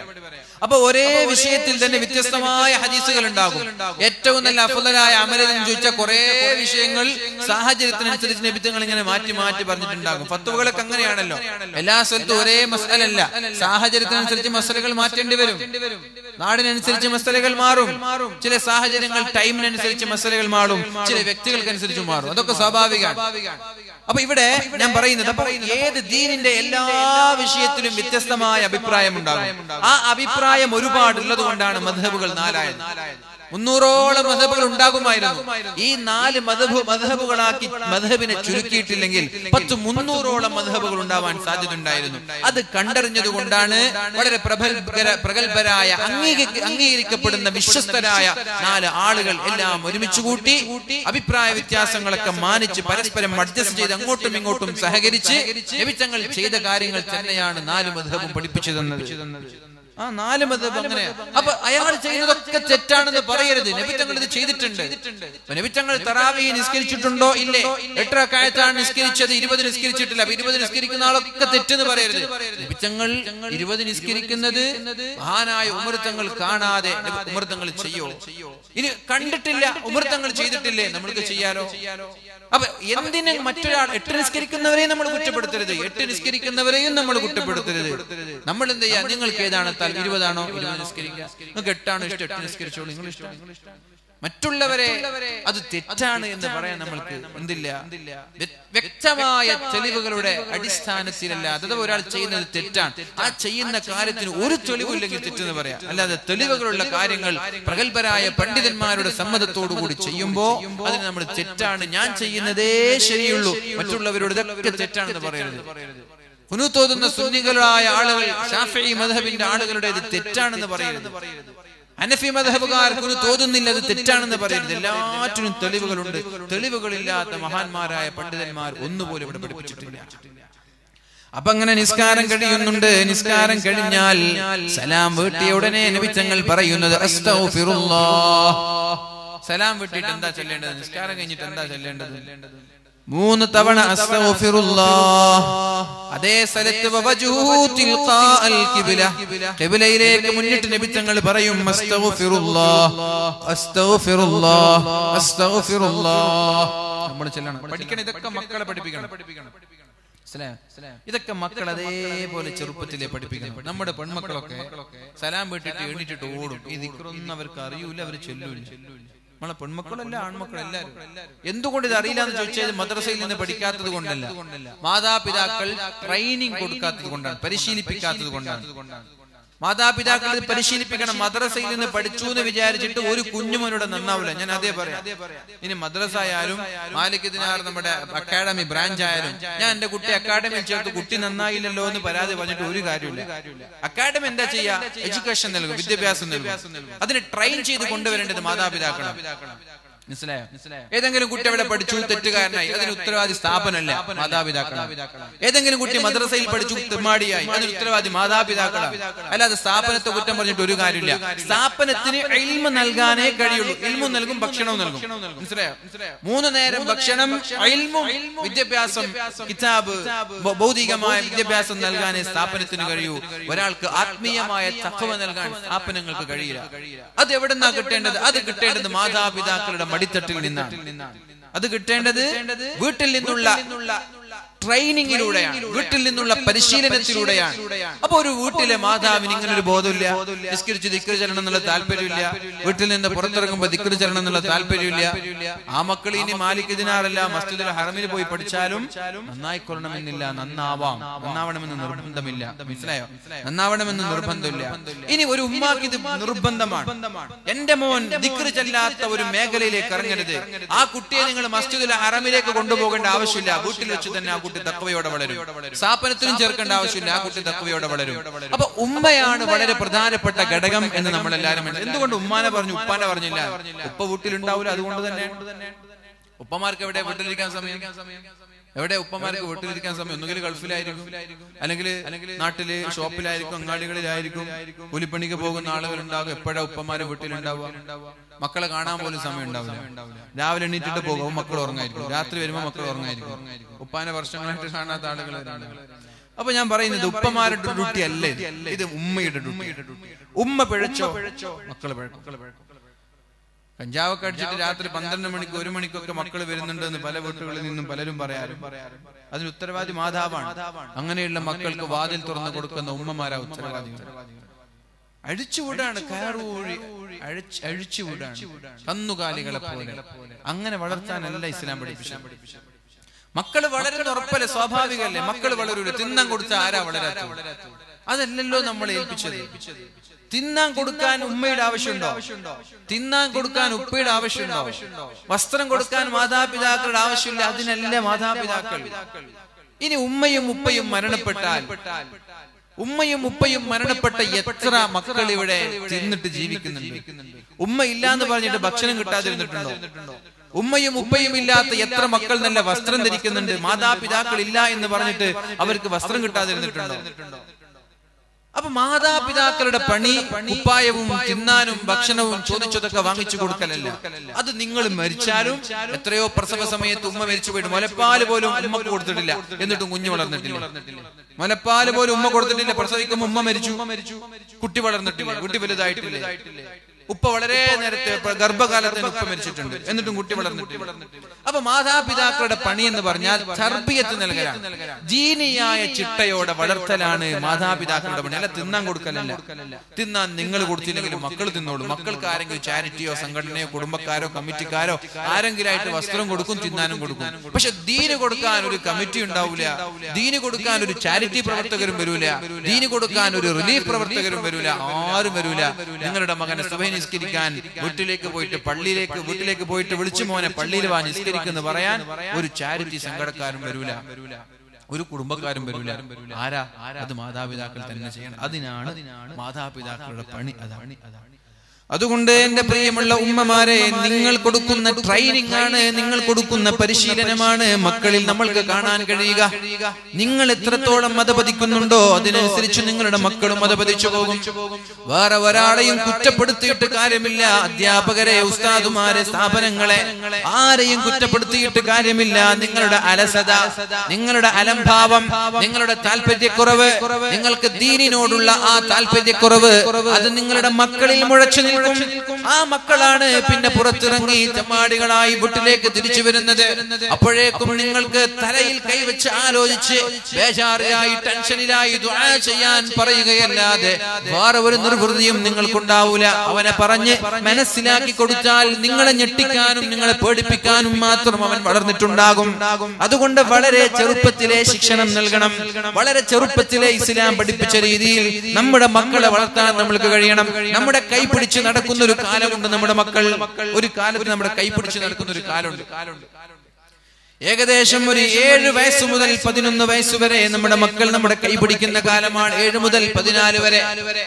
[SPEAKER 1] അപ്പൊ ഒരേ വിഷയത്തിൽ തന്നെ വ്യത്യസ്തമായ ഹദീസുകൾ ഉണ്ടാകും ഏറ്റവും നല്ല അഫുതലായ അമലെന്ന് ചോദിച്ച കുറെ വിഷയങ്ങൾ സാഹചര്യത്തിനനുസരിച്ച് നിബിത്തങ്ങൾ ഇങ്ങനെ മാറ്റി മാറ്റി പറഞ്ഞിട്ടുണ്ടാകും ഫത്തുവകളൊക്കെ അങ്ങനെയാണല്ലോ എല്ലാ സ്ഥലത്തും ഒരേ മസലല്ല സാഹചര്യത്തിനനുസരിച്ച് മസലകൾ മാറ്റേണ്ടി വരും നാടിനനുസരിച്ച് മസലകൾ മാറും ചില സാഹചര്യങ്ങൾ ടൈമിനനുസരിച്ച് മസലകൾ മാറും ചില വ്യക്തികൾക്കനുസരിച്ച് മാറും അതൊക്കെ സ്വാഭാവികമാണ് അപ്പൊ ഇവിടെ ഞാൻ പറയുന്നത് അപ്പൊ ഏത് ദീനിന്റെ എല്ലാ വിഷയത്തിലും വ്യത്യസ്തമായ അഭിപ്രായം ഉണ്ടാകും ആ അഭിപ്രായം ഒരുപാടുള്ളത് കൊണ്ടാണ് മധബുകൾ നാലായത് മുന്നൂറോളം മധബുകൾ ഉണ്ടാകുമായിരുന്നു ഈ നാല് മധബ് മധബുകളാക്കി മധബിനെ ചുരുക്കിയിട്ടില്ലെങ്കിൽ പത്ത് മുന്നൂറോളം മധബുകൾ ഉണ്ടാവാൻ സാധ്യത ഉണ്ടായിരുന്നു അത് കണ്ടറിഞ്ഞത് കൊണ്ടാണ് വളരെ പ്രഗത്ഭര പ്രഗത്ഭരായ അംഗീക അംഗീകരിക്കപ്പെടുന്ന വിശ്വസ്തരായ നാല് ആളുകൾ എല്ലാം ഒരുമിച്ച് കൂട്ടി അഭിപ്രായ വ്യത്യാസങ്ങളൊക്കെ മാനിച്ച് പരസ്പരം അഡ്ജസ്റ്റ് ചെയ്ത് അങ്ങോട്ടും ഇങ്ങോട്ടും സഹകരിച്ച് ലഭിച്ചങ്ങൾ ചെയ്ത കാര്യങ്ങൾ തന്നെയാണ് നാല് മധബും പഠിപ്പിച്ചു തന്നത് ആ നാല് മതം അങ്ങനെ അപ്പൊ അയാൾ ചെയ്യുന്നതൊക്കെ തെറ്റാണെന്ന് പറയരുത് നബിത്തങ്ങൾ ഇത് ചെയ്തിട്ടുണ്ട് അപ്പൊ നബിത്തങ്ങൾ തറാവി നിസ്കരിച്ചിട്ടുണ്ടോ ഇല്ലേ എത്ര കായത്താണ് നിസ്കരിച്ചത് ഇരുപത് നിസ്കരിച്ചിട്ടില്ല അപ്പൊ ഇരുപത് നിസ്കരിക്കുന്ന ആളൊക്കെ തെറ്റെന്ന് പറയരുത് നബിത്തങ്ങൾ ഇരുപത് നിസ്കരിക്കുന്നത് മഹാനായ ഉമൃത്തങ്ങൾ കാണാതെ ഉമൃത്തങ്ങൾ ചെയ്യോ ഇനി കണ്ടിട്ടില്ല ഉമൃത്തങ്ങൾ ചെയ്തിട്ടില്ലേ നമ്മൾക്ക് ചെയ്യാലോ അപ്പൊ എന്തിന് മറ്റൊരാൾ എട്ട് നിസ്കരിക്കുന്നവരെയും നമ്മൾ കുറ്റപ്പെടുത്തരുത് എട്ട് നിസ്കരിക്കുന്നവരെയും നമ്മൾ കുറ്റപ്പെടുത്തരുത് നമ്മൾ എന്ത് ചെയ്യാ നിങ്ങൾക്ക് ഏതാണ് താല്പര്യം ഇരുപതാണോ ഇരുപത് നിസ്കരിക്കുക നിങ്ങൾക്ക് എട്ടാണോ ഇഷ്ടം എട്ട് നിസ്കരിച്ചോളൂ നിങ്ങൾ ഇഷ്ടം മറ്റുള്ളവരെ അത് തെറ്റാണ് എന്ന് പറയാൻ നമ്മൾക്ക് എന്തില്ല വ്യ- വ്യക്തമായ തെളിവുകളുടെ അടിസ്ഥാനത്തിലല്ല അഥവാ ഒരാൾ ചെയ്യുന്നത് തെറ്റാണ് ആ ചെയ്യുന്ന കാര്യത്തിന് ഒരു തെളിവില്ലെങ്കിൽ തെറ്റെന്ന് പറയാം അല്ലാതെ തെളിവുകളുള്ള കാര്യങ്ങൾ പ്രഗത്ഭരായ പണ്ഡിതന്മാരുടെ സമ്മതത്തോടു കൂടി ചെയ്യുമ്പോ അതിന് നമ്മൾ തെറ്റാണ് ഞാൻ ചെയ്യുന്നതേ ശരിയുള്ളൂ മറ്റുള്ളവരോട് ഇതൊക്കെ തെറ്റാണെന്ന് പറയരുത് കുനുത്തോതുന്ന സുന്നികളായ ആളുകൾ ഷാഫി മധബിന്റെ ആളുകളുടെ ഇത് തെറ്റാണെന്ന് പറയരുത് അനഫി മധബുകാർ കുനു തോതുന്നില്ല അത് തെറ്റാണെന്ന് പറയരുത് എല്ലാറ്റിനും തെളിവുകളുണ്ട് തെളിവുകളില്ലാത്ത മഹാന്മാരായ പണ്ഡിതന്മാർ ഒന്നുപോലും ഇവിടെ പഠിപ്പിച്ചിട്ടില്ല അപ്പൊ അങ്ങനെ നിസ്കാരം കഴിയുന്നുണ്ട് നിസ്കാരം കഴിഞ്ഞാൽ സലാം വീട്ടിയ ഉടനെ നബിത്തങ്ങൾ പറയുന്നത് അസ്തഗ്ഫിറുല്ലാഹ്. സലാം വീട്ടിട്ട് എന്താ ചൊല്ലേണ്ടത് നിസ്കാരം കഴിഞ്ഞിട്ട് എന്താ ചൊല്ലേണ്ടത് മൂന്ന് തവണ അസ്തഗ്ഫിറുല്ലാഹ്. അതേ സ്ഥലത്ത് വവജുഹു തിൽഖാഅൽ ഖിബ്ല. ഖിബ്ലയിലേക്ക് മുന്നിട്ട് നബിത്തങ്ങൾ പറയും അസ്തഗ്ഫിറുല്ലാഹ്, അസ്തഗ്ഫിറുല്ലാഹ്, അസ്തഗ്ഫിറുല്ലാഹ്. നമ്മൾ ചെല്ലണം പഠിക്കണം ഇതൊക്കെ മക്കളെ പഠിപ്പിക്കണം മനസ്സിലായോ? ഇതൊക്കെ മക്കൾ അതേപോലെ ചെറുപ്പത്തിലെ പഠിപ്പിക്കണം നമ്മുടെ പെൺമക്കളൊക്കെ സലാം വീട്ടിട്ട് എണീറ്റിട്ട് ഓടും ഈ ദിക്റൊന്നും അവർക്ക് അറിയൂല അവർ ചൊല്ലൂല നമ്മളെ പെൺമക്കളല്ല ആൺമക്കളെല്ലാരും എന്തുകൊണ്ട് ഇത് അറിയില്ല എന്ന് ചോദിച്ചാൽ മദ്രസയിൽ നിന്ന് പഠിക്കാത്തത് കൊണ്ടല്ല മാതാപിതാക്കൾ ട്രെയിനിങ് കൊടുക്കാത്തത് കൊണ്ടാണ് പരിശീലിപ്പിക്കാത്തത് കൊണ്ടാണ് മാതാപിതാക്കൾ ഇത് പരിശീലിപ്പിക്കണം മദ്രസയിൽ നിന്ന് പഠിച്ചു എന്ന് വിചാരിച്ചിട്ട് ഒരു കുഞ്ഞുമോനോട് നന്നാവില്ല ഞാൻ അതേ പറയാം ഇനി മദ്രസ ആയാലും മാലിക് ദിനാർ നമ്മുടെ അക്കാഡമി ബ്രാഞ്ച് ആയാലും ഞാൻ എന്റെ കുട്ടി അക്കാഡമിയിൽ ചേർത്ത് കുട്ടി നന്നായില്ലല്ലോ എന്ന് പരാതി പറഞ്ഞിട്ട് ഒരു കാര്യമില്ല അക്കാഡമി എന്താ ചെയ്യാ എഡ്യൂക്കേഷൻ നൽകും വിദ്യാഭ്യാസം നൽകും അതിന് ട്രെയിൻ ചെയ്ത് കൊണ്ടുവരേണ്ടത് മാതാപിതാക്കളാണ് മനസ്സിലായോ ഏതെങ്കിലും കുട്ടി അവിടെ പഠിച്ചു തെറ്റുകാരനായി അതിന് ഉത്തരവാദി സ്ഥാപനമല്ല മാതാപിതാക്കളാണ് ഏതെങ്കിലും കുട്ടി മദ്രസയിൽ പഠിച്ചു തെമ്മാടിയായി അതിന് ഉത്തരവാദി മാതാപിതാക്കളാണ് അല്ലാതെ സ്ഥാപനത്തെ കുറ്റം പറഞ്ഞിട്ട് ഒരു കാര്യമില്ല സ്ഥാപനത്തിന് ഇൽമ നൽകാനേ കഴിയുള്ളൂ ഇൽമു നൽകും ഭക്ഷണവും നൽകും മനസ്സിലായോ മൂന്ന് നേരം ഭക്ഷണം ഇൽമും വിദ്യാഭ്യാസം കിതാബ് ഭ- ഭൗതികമായ വിദ്യാഭ്യാസം നൽകാനേ സ്ഥാപനത്തിന് കഴിയൂ ഒരാൾക്ക് ആത്മീയമായ തക്കവ നൽകാൻ സ്ഥാപനങ്ങൾക്ക് കഴിയില്ല അത് എവിടെന്നാ കിട്ടേണ്ടത് അത് കിട്ടേണ്ടത് മാതാപിതാക്കളുടെ മടിത്തട്ടിൽ നിന്നാണ് അത് കിട്ടേണ്ടത് വീട്ടിൽ നിന്നുള്ള ട്രെയിനിങ്ങിലൂടെയാണ് വീട്ടിൽ നിന്നുള്ള പരിശീലനത്തിലൂടെയാണ് അപ്പൊ ഒരു വീട്ടിലെ മാതാവിന് ഇങ്ങനെ ഒരു ബോധമില്ല നിസ്കരിച്ച് ദിക്കറ് ചെല്ലണം എന്നുള്ള താല്പര്യമില്ല വീട്ടിൽ നിന്ന് പുറത്തിറങ്ങുമ്പോൾ ദിക്കറ് ചെല്ലണം എന്നുള്ള താല്പര്യമില്ല ആ മക്കൾ ഇനി മാലിക് ദിനാറല്ല മസ്ജിദുൽ ഹറമിൽ പോയി പഠിച്ചാലും നന്നായിക്കൊള്ളണമെന്നില്ല നന്നാവാം നന്നാവണമെന്ന് നിർബന്ധമില്ല മനസ്സിലായോ നന്നാവണമെന്ന് നിർബന്ധമില്ല ഇനി ഒരു ഉമ്മാക്ക് ഇത് നിർബന്ധമാണ് എന്റെ മോൻ ദിക്കറ് ചെല്ലാത്ത ഒരു മേഖലയിലേക്ക് ഇറങ്ങരുത് ആ കുട്ടിയെ നിങ്ങൾ മസ്ജിദുൽ ഹറമിലേക്ക് കൊണ്ടുപോകേണ്ട ആവശ്യമില്ല വീട്ടിൽ വെച്ച് തന്നെ ആ കുട്ടി തക്കവയോടെ വളരും സ്ഥാപനത്തിലും ചേർക്കേണ്ട ആവശ്യമില്ല ആ കുട്ടി തക്കവയോടെ വളരും അപ്പൊ ഉമ്മയാണ് വളരെ പ്രധാനപ്പെട്ട ഘടകം എന്ന് നമ്മൾ എല്ലാവരും എന്തുകൊണ്ട് ഉമ്മാനെ പറഞ്ഞു ഉപ്പാനെ പറഞ്ഞില്ല ഉപ്പ വീട്ടിലുണ്ടാവില്ല അതുകൊണ്ട് തന്നെ ഉപ്പമാർക്ക് എവിടെ വീട്ടിലിരിക്കാൻ സമയം എവിടെ ഉപ്പമാർക്ക് വീട്ടിലിരിക്കാൻ സമയം ഒന്നുകിൽ ഗൾഫിലായിരിക്കും അല്ലെങ്കിൽ നാട്ടില് ഷോപ്പിലായിരിക്കും അങ്ങാടികളിലായിരിക്കും കൂലിപ്പണിക്ക് പോകുന്ന ആളുകളുണ്ടാകും എപ്പോഴാ ഉപ്പമാരെ വീട്ടിലുണ്ടാവുക മക്കളെ കാണാൻ പോലും സമയം ഉണ്ടാവില്ല രാവിലെ എണീറ്റിട്ട് പോകും മക്കൾ ഉറങ്ങായിരിക്കും രാത്രി വരുമ്പോൾ മക്കൾ ഉറങ്ങായിരിക്കും ഉപ്പാനെ വർഷങ്ങളായിട്ട് കാണാത്ത ആളുകൾ അപ്പൊ ഞാൻ പറയുന്നത് ഉപ്പമാരുടെ ഡ്യൂട്ടി അല്ല ഇത്. ഇത് ഉമ്മയുടെ ഡ്യൂട്ടി ഉമ്മ പിഴച്ചോ മക്കള് പിഴക്കും കഞ്ചാവൊക്കെ അടിച്ചിട്ട് രാത്രി പന്ത്രണ്ട് മണിക്ക് ഒരു മണിക്കൊക്കെ മക്കൾ വരുന്നുണ്ട് എന്ന് പല വീട്ടുകളിൽ നിന്നും പലരും പറയാറും അതിന് ഉത്തരവാദി മാതാവാണ് അങ്ങനെയുള്ള മക്കൾക്ക് വാതിൽ തുറന്നു കൊടുക്കുന്ന ഉമ്മമാരാ ഉത്തരവാദികൾ അഴിച്ചുവിടാണ് കയറൂഴി അഴിച്ച് അഴിച്ചുവിടാണ് കന്നുകാലികളെ പോലെ അങ്ങനെ വളർത്താനല്ല ഇസ്ലാം പഠിപ്പിച്ചത് മക്കള് വളരുന്ന ഉറപ്പല്ലേ സ്വാഭാവികല്ലേ മക്കള് വളരൂല തിന്നാൻ കൊടുത്ത ആരാ വളരാത്തത് അതല്ലല്ലോ നമ്മൾ ഏൽപ്പിച്ചത് തിന്നാൻ കൊടുക്കാൻ ഉമ്മയുടെ ആവശ്യമുണ്ടോ തിന്നാൻ കൊടുക്കാൻ ഉപ്പയുടെ ആവശ്യമുണ്ടോ വസ്ത്രം കൊടുക്കാൻ മാതാപിതാക്കളുടെ ആവശ്യമില്ല അതിനല്ല മാതാപിതാക്കൾ ഇനി ഉമ്മയും ഉപ്പയും മരണപ്പെട്ടാൽ ഉമ്മയും ഉപ്പയും മരണപ്പെട്ട എത്ര മക്കൾ ഇവിടെ തിന്നിട്ട് ജീവിക്കുന്നുണ്ട് ഉമ്മ ഇല്ലാന്ന് പറഞ്ഞിട്ട് ഭക്ഷണം കിട്ടാതിരുന്നിട്ടുണ്ടോ ഉമ്മയും ഉപ്പയും ഇല്ലാത്ത എത്ര മക്കൾ നല്ല വസ്ത്രം ധരിക്കുന്നുണ്ട് മാതാപിതാക്കൾ ഇല്ല എന്ന് പറഞ്ഞിട്ട് അവർക്ക് വസ്ത്രം കിട്ടാതിരുന്നിട്ടുണ്ടോ അപ്പൊ മാതാപിതാക്കളുടെ പണി ഉപ്പായവും തിന്നാനും ഭക്ഷണവും ചോദിച്ചതൊക്കെ വാങ്ങിച്ചു കൊടുക്കലല്ല അത് നിങ്ങൾ മരിച്ചാലും എത്രയോ പ്രസവ സമയത്ത് ഉമ്മ മരിച്ചു പോയിട്ട് മുലപ്പാല് പോലും ഉമ്മക്ക് കൊടുത്തിട്ടില്ല എന്നിട്ടും കുഞ്ഞു വളർന്നിട്ടില്ല മുലപ്പാല് പോലും ഉമ്മ കൊടുത്തിട്ടില്ല പ്രസവിക്കുമ്പോൾ ഉമ്മ മരിച്ചു കുട്ടി വളർന്നിട്ടില്ല കുട്ടി വലുതായിട്ടില്ല ഉപ്പ വളരെ നേരത്തെ പ- ഗർഭകാലത്തിന് ഉപ്പ മരിച്ചിട്ടുണ്ട് എന്നിട്ടും കുട്ടി വളർന്നിട്ടില്ല അപ്പൊ മാതാപിതാക്കളുടെ പണി എന്ന് പറഞ്ഞാൽ തർബിയത്ത് നൽകലാണ് ജീനിയായ ചിട്ടയോടെ വളർത്തലാണ് മാതാപിതാക്കളുടെ പണി അല്ല തിന്നാൻ കൊടുക്കലല്ല തിന്നാൻ നിങ്ങൾ കൊടുത്തില്ലെങ്കിലും മക്കൾ തിന്നോളൂ മക്കൾക്ക് ആരെങ്കിലും ചാരിറ്റിയോ സംഘടനയോ കുടുംബക്കാരോ കമ്മിറ്റിക്കാരോ ആരെങ്കിലും ആയിട്ട് വസ്ത്രം കൊടുക്കും തിന്നാനും കൊടുക്കും പക്ഷെ ദീന് കൊടുക്കാൻ ഒരു കമ്മിറ്റി ഉണ്ടാവില്ല ദീന് കൊടുക്കാൻ ഒരു ചാരിറ്റി പ്രവർത്തകരും വരൂല ദീന് കൊടുക്കാൻ ഒരു റിലീഫ് പ്രവർത്തകരും വരൂല ആരും വരൂല നിങ്ങളുടെ മകനെ സുബൈ നിസ്കരിക്കാൻ വീട്ടിലേക്ക് പോയിട്ട് പള്ളിയിലേക്ക് വീട്ടിലേക്ക് പോയിട്ട് വിളിച്ചു മോനെ പള്ളിയിൽ വാ നിസ്കരിക്കുന്നു പറയാൻ ഒരു ചാരിറ്റി സംഘടക്കാരും വരൂല ഒരു കുടുംബക്കാരും വരൂല ആരാ അത് മാതാപിതാക്കൾ തന്നെ ചെയ്യണം അതിനാണ് മാതാപിതാക്കളുടെ പണി അതാണ് അതുകൊണ്ട് എന്റെ പ്രിയമുള്ള ഉമ്മമാരെ നിങ്ങൾ കൊടുക്കുന്ന ട്രെയിനിങ് ആണ് നിങ്ങൾ കൊടുക്കുന്ന പരിശീലനമാണ് മക്കളിൽ നമ്മൾക്ക് കാണാൻ കഴിയുക നിങ്ങൾ എത്രത്തോളം മതപതിക്കുന്നുണ്ടോ അതിനനുസരിച്ച് നിങ്ങളുടെ മക്കളും മതപതിച്ചു പോകും വേറെ ഒരാളെയും കുറ്റപ്പെടുത്തിയിട്ട് കാര്യമില്ല അധ്യാപകരെ ഉസ്താദുമാരെ സ്ഥാപനങ്ങളെ ആരെയും കുറ്റപ്പെടുത്തിയിട്ട് കാര്യമില്ല നിങ്ങളുടെ അലസത നിങ്ങളുടെ അലംഭാവം നിങ്ങളുടെ താല്പര്യക്കുറവ് നിങ്ങൾക്ക് ദീനിനോടുള്ള ആ താല്പര്യക്കുറവ് അത് നിങ്ങളുടെ മക്കളിൽ മുഴച്ചു നിൽക്കും ആ മക്കളാണ് പിന്നെ പുറത്തിറങ്ങി ചമ്മാടികളായി വീട്ടിലേക്ക് തിരിച്ചു വരുന്നത് അപ്പോഴേക്കും നിങ്ങൾക്ക് തലയിൽ കൈവച്ച് ആലോചിച്ച് ബേജാറിലായി ടെൻഷനിലായി ദുആ ചെയ്യാൻ പറയുകയല്ലാതെ വേറെ ഒരു നിർവൃതിയും നിങ്ങൾക്കുണ്ടാവൂല അവനെ പറഞ്ഞ് മനസ്സിലാക്കി കൊടുത്താൽ നിങ്ങളെ ഞെട്ടിക്കാനും നിങ്ങളെ പേടിപ്പിക്കാനും മാത്രം അവൻ വളർന്നിട്ടുണ്ടാകും അതുകൊണ്ട് വളരെ ചെറുപ്പത്തിലെ ശിക്ഷണം നൽകണം വളരെ ചെറുപ്പത്തിലെ ഇസ്ലാം പഠിപ്പിച്ച രീതിയിൽ നമ്മുടെ മക്കളെ വളർത്താൻ നമ്മൾക്ക് കഴിയണം നമ്മുടെ കൈ പിടിച്ച് നടക്കുന്ന ഒരു കാലമുണ്ട് നമ്മുടെ മക്കൾ ഒരു കാലത്ത് നമ്മുടെ കൈ പിടിച്ച് നടക്കുന്ന ഒരു കാലമുണ്ട് ഏകദേശം ഒരു ഏഴ് വയസ്സ് മുതൽ പതിനൊന്ന് വയസ്സ് വരെ നമ്മുടെ മക്കൾ നമ്മുടെ കൈ പിടിക്കുന്ന കാലമാണ് ഏഴ് മുതൽ പതിനാല് വരെ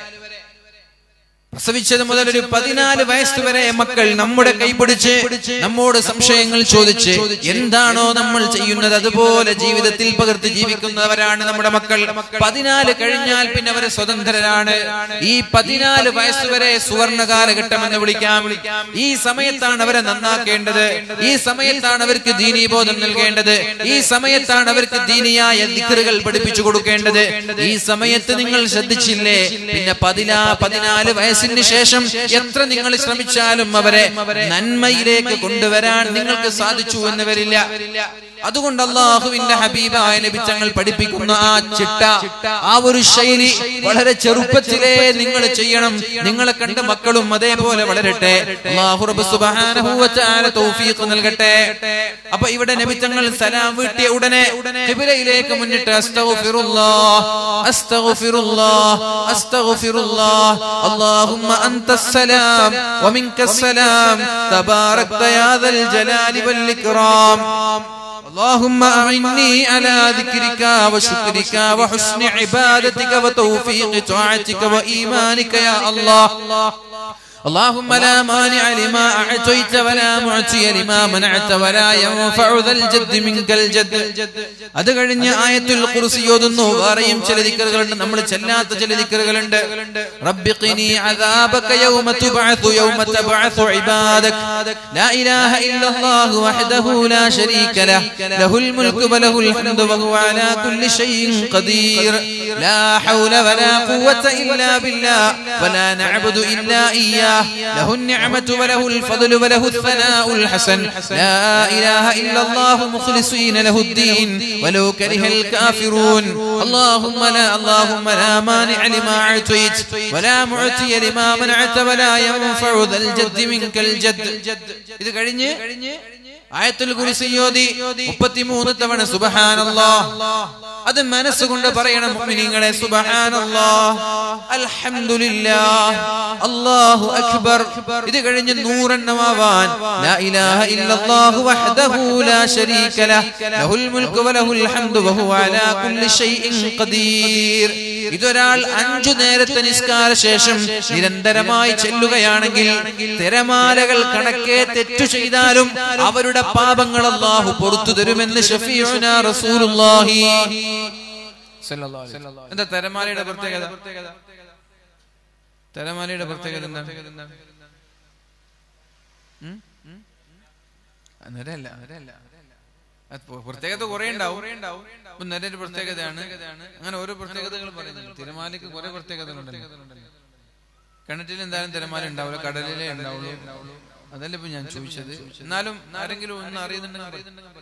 [SPEAKER 1] പ്രസവിച്ചത് മുതൽ ഒരു പതിനാല് വയസ്സ് വരെ മക്കൾ നമ്മുടെ കൈപിടിച്ച് നമ്മോട് സംശയങ്ങൾ ചോദിച്ച് എന്താണോ നമ്മൾ ചെയ്യുന്നത് അതുപോലെ ജീവിതത്തിൽ പകർത്തി ജീവിക്കുന്നവരാണ് നമ്മുടെ മക്കൾ പതിനാല് കഴിഞ്ഞാൽ പിന്നെ അവർ സ്വതന്ത്രരാണ് ഈ പതിനാല് വയസ്സ് വരെ സുവർണ കാലഘട്ടം എന്ന് വിളിക്കാം ഈ സമയത്താണ് അവരെ നന്നാക്കേണ്ടത് ഈ സമയത്താണ് അവർക്ക് ദീനീബോധം നൽകേണ്ടത് ഈ സമയത്താണ് അവർക്ക് ദീനിയായ ദിക്കറുകൾ പഠിപ്പിച്ചു കൊടുക്കേണ്ടത് ഈ സമയത്ത് നിങ്ങൾ ശ്രദ്ധിച്ചില്ലേ പിന്നെ പതിനാ പതിനാല് വയസ്സിന് ശേഷം എത്ര നിങ്ങൾ ശ്രമിച്ചാലും അവരെ നന്മയിലേക്ക് കൊണ്ടുവരാൻ നിങ്ങൾക്ക് സാധിച്ചു എന്ന് വരില്ല അതുകൊണ്ട് അള്ളാഹുവിന്റെ ഹബീബായ നബിച്ചങ്ങൾ പഠിപ്പിക്കുന്ന ആ ചിട്ട ആ ഒരു ശൈലി വളരെ ചെറുപ്പത്തിലേ നിങ്ങൾ ചെയ്യണം നിങ്ങളെ കണ്ട മക്കളും അതേപോലെ വളരട്ടെ അല്ലാഹു റബ്ബ് സുബ്ഹാനഹു വ തആല തൗഫീഖ് നൽകട്ടെ അപ്പൊ ഇവിടെ നബിച്ചങ്ങൾ സലാം വീട്ടിയ ഉടനെ ഖിബ്ലയിലേക്ക് മുന്നിട്ട് അസ്തഗ്ഫിറുല്ലാഹ് അസ്തഗ്ഫിറുല്ലാഹ് അസ്തഗ്ഫിറുല്ലാഹ് അല്ലാഹുമ്മ അൻതസ്സലാം വമിൻകസ്സലാം തബാറക്ത യാ ദൽ ജലാലി വൽ ഇക്റാം اللهم أعني على ذكرك وشكرك وحسن عبادتك وتوفيق طاعتك وإيمانك يا الله اللهم لا مانع لما أعطيت ولا معطي لما منعت ولا ينفع ذا الجد منك الجد അത് കഴിഞ്ഞ് ആയത്തുൽ കുർസി ഓതുന്നു വേറെയും ചില ദിക്കറുകളുണ്ട് നമ്മൾ ചെല്ലാത്ത ചില ദിക്കറുകളുണ്ട് റബ്ബി ഖിനി അദാബക യൗമ തുബഅതു യൗമ തബഅതു ഇബാദക് ലാ ഇലാഹ ഇല്ലല്ലാഹു വഹ്ദഹു ലാ ശരീക ലഹ് ലഹുൽ മുൽക്കു വലഹുൽ ഹംദു വഹുവ അലാ കുല്ലി ഷൈഇൻ ഖദീർ ലാ ഹൗല വലാ ഖുവത ഇല്ലാ ബില്ലാഹ് വലാ നഅബുദു ഇല്ലാ ഇയ്യാഹ് له النعمة وله الفضل وله الثناء الحسن لا إله إلا الله مخلصين له الدين ولو كره الكافرون اللهم لا اللهم لا مانع لما أعطيت ولا معطي لما منعت ولا ينفع ذا الجد منك الجد ഇത് കഴിഞ്ഞ് ആയത്തുൽ കുരിസിയോതി മുപ്പത്തിമൂന്ന് തവണ സുബഹാനല്ലാ അത് മനസ്സുകൊണ്ട് പറയണം മുഅ്മിനീങ്ങളെ സുബഹാനല്ലാ അൽഹംദുലില്ലാ അല്ലാഹു അക്ബർ ഇത് കഴിഞ്ഞ് നൂറെണ്ണമാവാൻ ലാ ഇലാഹ ഇല്ലല്ലാഹു വഹ്ദഹു ലാ ശരീക ലഹ് ലഹുൽ മുൽക്കു വലഹുൽ ഹംദു വഹുവ അലാ കുല്ലി ഷൈഇൻ ഖദീർ ഇതൊരാൾ അഞ്ചു നേരത്തെ നിസ്കാര ശേഷം നിരന്തരമായി ചെല്ലുകയാണെങ്കിൽ തിരമാലകൾ കണക്കെ തെറ്റു ചെയ്താലും അവരുടെ പാപങ്ങൾ അല്ലാഹു പുറത്തു തരുമെന്ന് ഷഫീഉന റസൂലുള്ളാഹി സല്ലല്ലാഹു അലൈഹി വസല്ലം. എന്താ തിരമാലയുടെ പ്രത്യേകത തിരമാലയുടെ പ്രത്യേകത എന്താണ് ഉം? ഉം? അന്നേരമല്ല അന്നേരമല്ല അത് പ്ര- പ്രത്യേകത കുറെ ഉണ്ടാവും ഇപ്പൊ നിലയുടെ പ്രത്യേകതയാണ് അങ്ങനെ ഓരോ പ്രത്യേകതകൾ പറയുന്നു തിരമാലയ്ക്ക് കുറെ പ്രത്യേകതകളുണ്ടല്ലോ കിണറ്റിൽ എന്തായാലും തിരമാല ഉണ്ടാവില്ല കടലിലേ ഉണ്ടാവുള്ളൂ അതല്ല ഇപ്പൊ ഞാൻ ചോദിച്ചത് എന്നാലും ആരെങ്കിലും ഒന്ന് അറിയുന്നുണ്ടെങ്കിൽ പറ.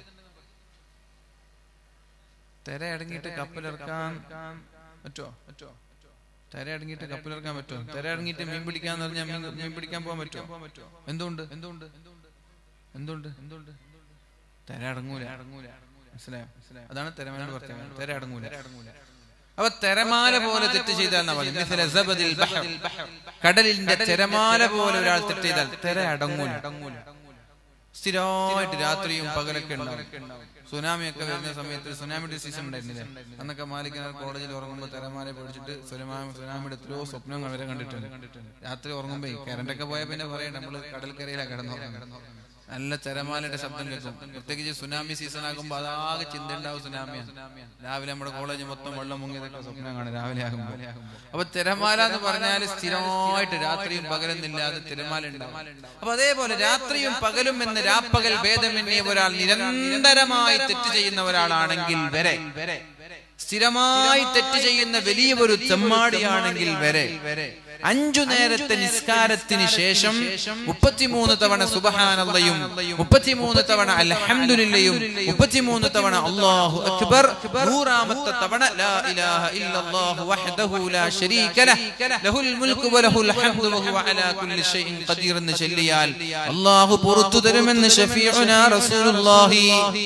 [SPEAKER 1] തിര അടങ്ങിയിട്ട് കപ്പലിറക്കാൻ പറ്റുമോ പറ്റുമോ തിര അടങ്ങിയിട്ട് കപ്പലിറക്കാൻ പറ്റുമോ തിര അടങ്ങിയിട്ട് മീൻ പിടിക്കാന്ന് പറഞ്ഞാൽ മീൻ മീൻ പിടിക്കാൻ പോകാൻ പറ്റുമോ എന്തുകൊണ്ട് എന്തുകൊണ്ട് എന്തുകൊണ്ട് എന്തുകൊണ്ട് തിര അടങ്ങൂല അടങ്ങൂല മനസ്സിലായോ അതാണ് തിരമാല പ്രത്യേകത തിര അടങ്ങൂല അപ്പൊ തിരമാല പോലെ തെറ്റ് ചെയ്താൽ എന്നാ പറയുന്നത്. മിഥല സബദിൽ ബഹർ. കടലിന്റെ തിരമാല പോലെ ഒരാൾ തെറ്റ് ചെയ്താൽ തിര അടങ്ങൂല സ്ഥിരമായിട്ട് രാത്രിയും പകലൊക്കെ ഉണ്ടാവും സുനാമി ഒക്കെ വരുന്ന സമയത്ത് സുനാമിയുടെ സീസൺ ഉണ്ടായിരുന്നില്ലേ അന്നൊക്കെ മാലിക്കനാർ കോളേജിൽ ഉറങ്ങുമ്പോൾ തിരമാല പിടിച്ചിട്ട് സുനാമി സുനാമിയുടെ എത്രയോ സ്വപ്നം വരെ കണ്ടിട്ടുണ്ട് രാത്രി ഉറങ്ങുമ്പോ കറണ്ട് ഒക്കെ പോയാൽ പിന്നെ പറയണ്ട നമ്മള് കടൽക്കരയിലാണ് കിടന്നു നല്ല തിരമാലയുടെ ശബ്ദം കേൾക്കും പ്രത്യേകിച്ച് സുനാമി സീസൺ ആകുമ്പോൾ അതാകെ ചിന്ത ഉണ്ടാവും സുനാമിയാണ് രാവിലെ നമ്മുടെ കോളേജ് മൊത്തം വെള്ളം മുങ്ങിയതൊക്കെ സ്വപ്നം കാണും രാവിലെ ആകുമ്പോൾ അപ്പൊ തിരമാല എന്ന് പറഞ്ഞാൽ സ്ഥിരമായിട്ട് രാത്രിയും പകലെന്നില്ലാതെ തിരമാല ഉണ്ടാവും അപ്പൊ അതേപോലെ രാത്രിയും പകലും എന്ന് രാപ്പകൽ ഭേദമെന്നിയ ഒരാൾ നിരന്തരമായി തെറ്റ് ചെയ്യുന്ന ഒരാളാണെങ്കിൽ വരെ സ്ഥിരമായി തെറ്റ് ചെയ്യുന്ന വലിയ ഒരു തെമ്മാടിയാണെങ്കിൽ വരെ അഞ്ചു നേരത്തെ നിസ്കാരത്തിന് ശേഷം മുപ്പത്തിമൂന്ന് തവണ സുബഹാനല്ലയും മുപ്പത്തിമൂന്ന് തവണ അൽഹംദുലില്ലയും മുപ്പത്തിമൂന്ന് തവണ അല്ലാഹു അക്ബർ നൂറാമത്തെ തവണ ലാ ഇലാഹ ഇല്ലല്ലാഹു വഹ്ദഹു ലാ ശരീക ലഹ് ലഹുൽ മുൽക്കു വലഹുൽ ഹംദു വഹുവ അലാ കുല്ലി ഷൈഇൻ ഖദീർ എന്ന് ചൊല്ലിയാൽ അല്ലാഹു പുറത്തു തരുമെന്ന് ഷഫീഉനാ റസൂലുള്ളാഹി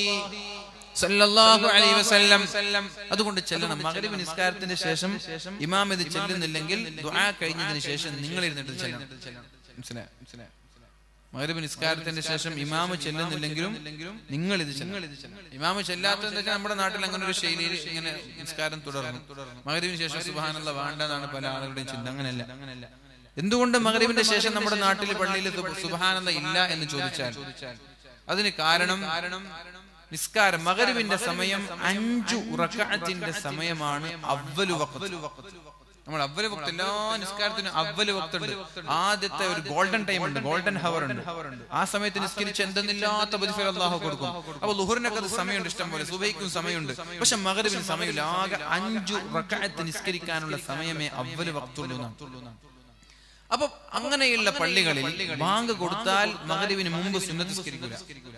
[SPEAKER 1] സല്ലല്ലാഹു അലൈഹി വസല്ലം അതുകൊണ്ട് ചെല്ലണം മഗ്രിബ് നിസ്കാരത്തിന്റെ ശേഷം ഇമാം ഇത് ചെല്ലുന്നില്ലെങ്കിൽ ദുആ കഴിഞ്ഞതിന് ശേഷം നിങ്ങൾ ഇരുന്നിട്ട് ചെല്ലണം മനസ്സിലായോ മനസ്സിലായോ മഗ്രിബ് നിസ്കാരത്തിന്റെ ശേഷം ഇമാമ് ചെല്ലുന്നില്ലെങ്കിലും നിങ്ങൾ ഇത് ചെല്ലണം ഇമാമ് ചെല്ലാത്തതെന്ന് വെച്ചാൽ നമ്മുടെ നാട്ടിൽ അങ്ങനെ ഒരു ശൈലിയിൽ ഇങ്ങനെ നിസ്കാരം തുടർന്നു മഗ്രിബിന് ശേഷം സുബ്ഹാനല്ലാഹ് വേണ്ടെന്നാണ് പല ആളുകളുടെയും ചിന്ത അങ്ങനെയല്ല അങ്ങനെയല്ല എന്തുകൊണ്ട് മഗ്രിബിന്റെ ശേഷം നമ്മുടെ നാട്ടിൽ പള്ളിയിൽ സുബ്ഹാനല്ലാഹ് ഇല്ല എന്ന് ചോദിച്ചാൽ അതിന് കാരണം കാരണം നിസ്കാരം മകരിവിന്റെ സമയം അഞ്ചു ഉറക്കത്തിന്റെ സമയമാണ് അവലു വഖത്ത് നമ്മൾ അവല് വക്ത് എല്ലാ നിസ്കാരത്തിനും അവല് വക്ത് ഉണ്ട് ആദ്യത്തെ ഒരു ഗോൾഡൻ ടൈം ഉണ്ട് ഗോൾഡൻ ഹവർ ഉണ്ട് ആ സമയത്ത് നിസ്കരിച്ച് എന്തെന്നില്ലാത്ത പ്രതിഫലം അള്ളാഹു കൊടുക്കും അപ്പൊ ലുഹറിനൊക്കെ അത് സമയമുണ്ട് ഇഷ്ടം പോലെ സുബൈക്കും സമയമുണ്ട് പക്ഷെ മകരിവിന് സമയമില്ല ആകെ അഞ്ചു റക്കായത്ത് നിസ്കരിക്കാനുള്ള സമയമേ അവല് വക്തുള്ളൂ എന്നാണ് അപ്പൊ അങ്ങനെയുള്ള പള്ളികളിൽ ബാങ്ക് കൊടുത്താൽ മകരിവിന് മുമ്പ് സുന്നത്ത് നിസ്കരിക്കില്ല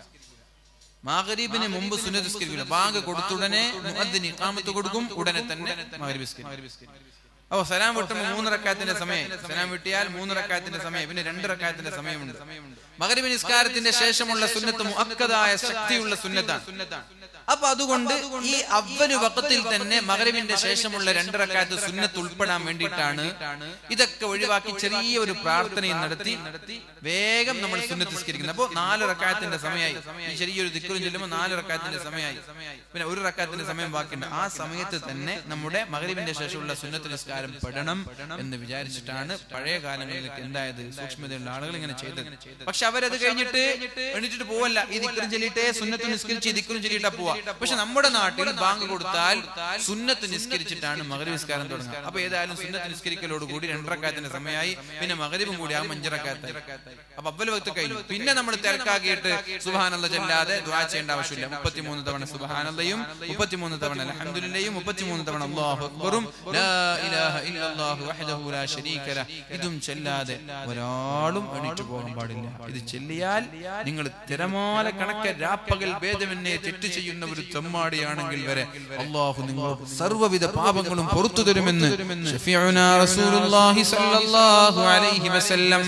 [SPEAKER 1] മഗ്രിബിന് മുമ്പ് സുന്നത്ത് നിസ്കരിക്കില്ല ബാങ്ക് കൊടുത്തുടനെ മുഅദ്ദിന് ഇഖാമത്ത് കൊടുക്കും ഉടനെ തന്നെ മഗ്രിബ് നിസ്കരിക്കും അപ്പൊ സലാം വിട്ടുമ്പോൾ മൂന്ന് റക്കാത്തിന്റെ സമയം സലാം വിട്ടിയാൽ മൂന്ന് റക്കാത്തിന്റെ സമയം പിന്നെ രണ്ട് റക്കാത്തിന്റെ സമയമുണ്ട് മഗ്രിബ് നിസ്കാരത്തിന്റെ ശേഷമുള്ള സുന്നത്ത് മുഅക്കദായ ശക്തിയുള്ള സുന്നത്താണ് അപ്പൊ അതുകൊണ്ട് ഈ അവല് വക്കത്തിൽ തന്നെ മകരിവിന്റെ ശേഷമുള്ള രണ്ടരക്കാലത്ത് സുന്നത്ത് ഉൾപ്പെടാൻ വേണ്ടിയിട്ടാണ് ഇതൊക്കെ ഒഴിവാക്കി ചെറിയ ഒരു പ്രാർത്ഥനയും നടത്തി വേഗം നമ്മൾ സുന്നത്ത് നിസ്കരിക്കുന്നത് അപ്പോൾ നാല് റക്കായത്തിന്റെ സമയമായി ഈ ചെറിയൊരു ദിക്കറും ചെല്ലുമ്പോൾ നാല് റക്കായത്തിന്റെ സമയമായി പിന്നെ ഒരു റക്കായത്തിന്റെ സമയം ബാക്കിയുണ്ട് ആ സമയത്ത് തന്നെ നമ്മുടെ മകരിവിന്റെ ശേഷമുള്ള സുന്നത്ത് നിസ്കാരം പെടണം എന്ന് വിചാരിച്ചിട്ടാണ് പഴയ കാലങ്ങളിലേക്ക് എന്തായത് സൂക്ഷ്മതയുള്ള ആളുകൾ ഇങ്ങനെ ചെയ്തത് പക്ഷെ അവരത് കഴിഞ്ഞിട്ട് എണീറ്റിട്ട് പോവല്ല ഈ ദിക്കറും ചൊല്ലിയിട്ടേ സുന്നത്ത് നിസ്കരിച്ച് ഈ ദിക്കറും ചൊല്ലിയിട്ടാ പോവാ പക്ഷെ നമ്മുടെ നാട്ടിൽ ബാങ്ക് കൊടുത്താൽ സുന്നത്ത് നിസ്കരിച്ചിട്ടാണ് മകരീബ് നിസ്കാരം തുടങ്ങുക അപ്പൊ ഏതായാലും സുന്നത്ത് നിസ്കരിക്കലോട് കൂടി രണ്ടരക്കാലത്തിന്റെ സമയമായി പിന്നെ മകരീബും കൂടി ആ അഞ്ചരക്കാലത്ത് അപ്പൊ അബ്ബൽ ഭക്ത് കഴിഞ്ഞു പിന്നെ നമ്മൾ തിരക്കാക്കിയിട്ട് സുബാനന്ദ ചെല്ലാതെ ദ്വാ ചെയ്യേണ്ട ആവശ്യമില്ല മുപ്പത്തിമൂന്ന് തവണ സുബാനന്ദയും മുപ്പത്തിമൂന്ന് തവണ അലഹമുല്ലയും മുപ്പത്തിമൂന്ന് തവണ അള്ളാഹു അക്ബറും ലാ ഇലാഹ ഇല്ലല്ലാഹു വഹ്ദഹു ലാ ശരീക ലഹ് ഇതും ചെല്ലാതെ ഒരാളും എണീറ്റ് പോകാൻ പാടില്ല ഇത് ചെല്ലിയാൽ നിങ്ങൾ തിരമാല കണക്കെ രാപ്പകൽ ഭേദമെന്നെ തെറ്റ് ചെയ്യുന്ന ഒരു തെമ്മാടിയാണെങ്കിൽ വരെ അള്ളാഹു നിങ്ങൾ സർവ്വവിധ പാപങ്ങളും പുറത്തു തരുമെന്ന് ഷഫീഉനാ റസൂലുള്ളാഹി സ്വല്ലല്ലാഹു അലൈഹി വസല്ലം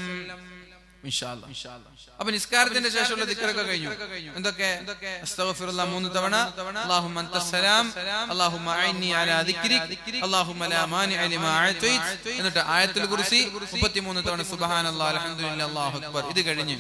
[SPEAKER 1] ഇൻഷാ അല്ലാഹ്. അപ്പൊ നിസ്കാരത്തിന്റെ ശേഷമുള്ള ദിക്കറൊക്കെ കഴിഞ്ഞു എന്തൊക്കെ അസ്തഗ്ഫിറുല്ലാഹ് മൂന്ന് തവണ അല്ലാഹുമ്മ അൻതസ് സലാം അല്ലാഹുമ്മ അഇന്നി അലാ ദിക്രിക് അല്ലാഹുമ്മ ലാ മാനിഅ ലിമാ അഅതൈത് എന്നിട്ട് ആയത്തുൽ കുർസി 33 തവണ സുബ്ഹാനല്ലാഹ് അൽഹംദുലില്ലാഹ് അല്ലാഹു അക്ബർ ഇത് കഴിഞ്ഞു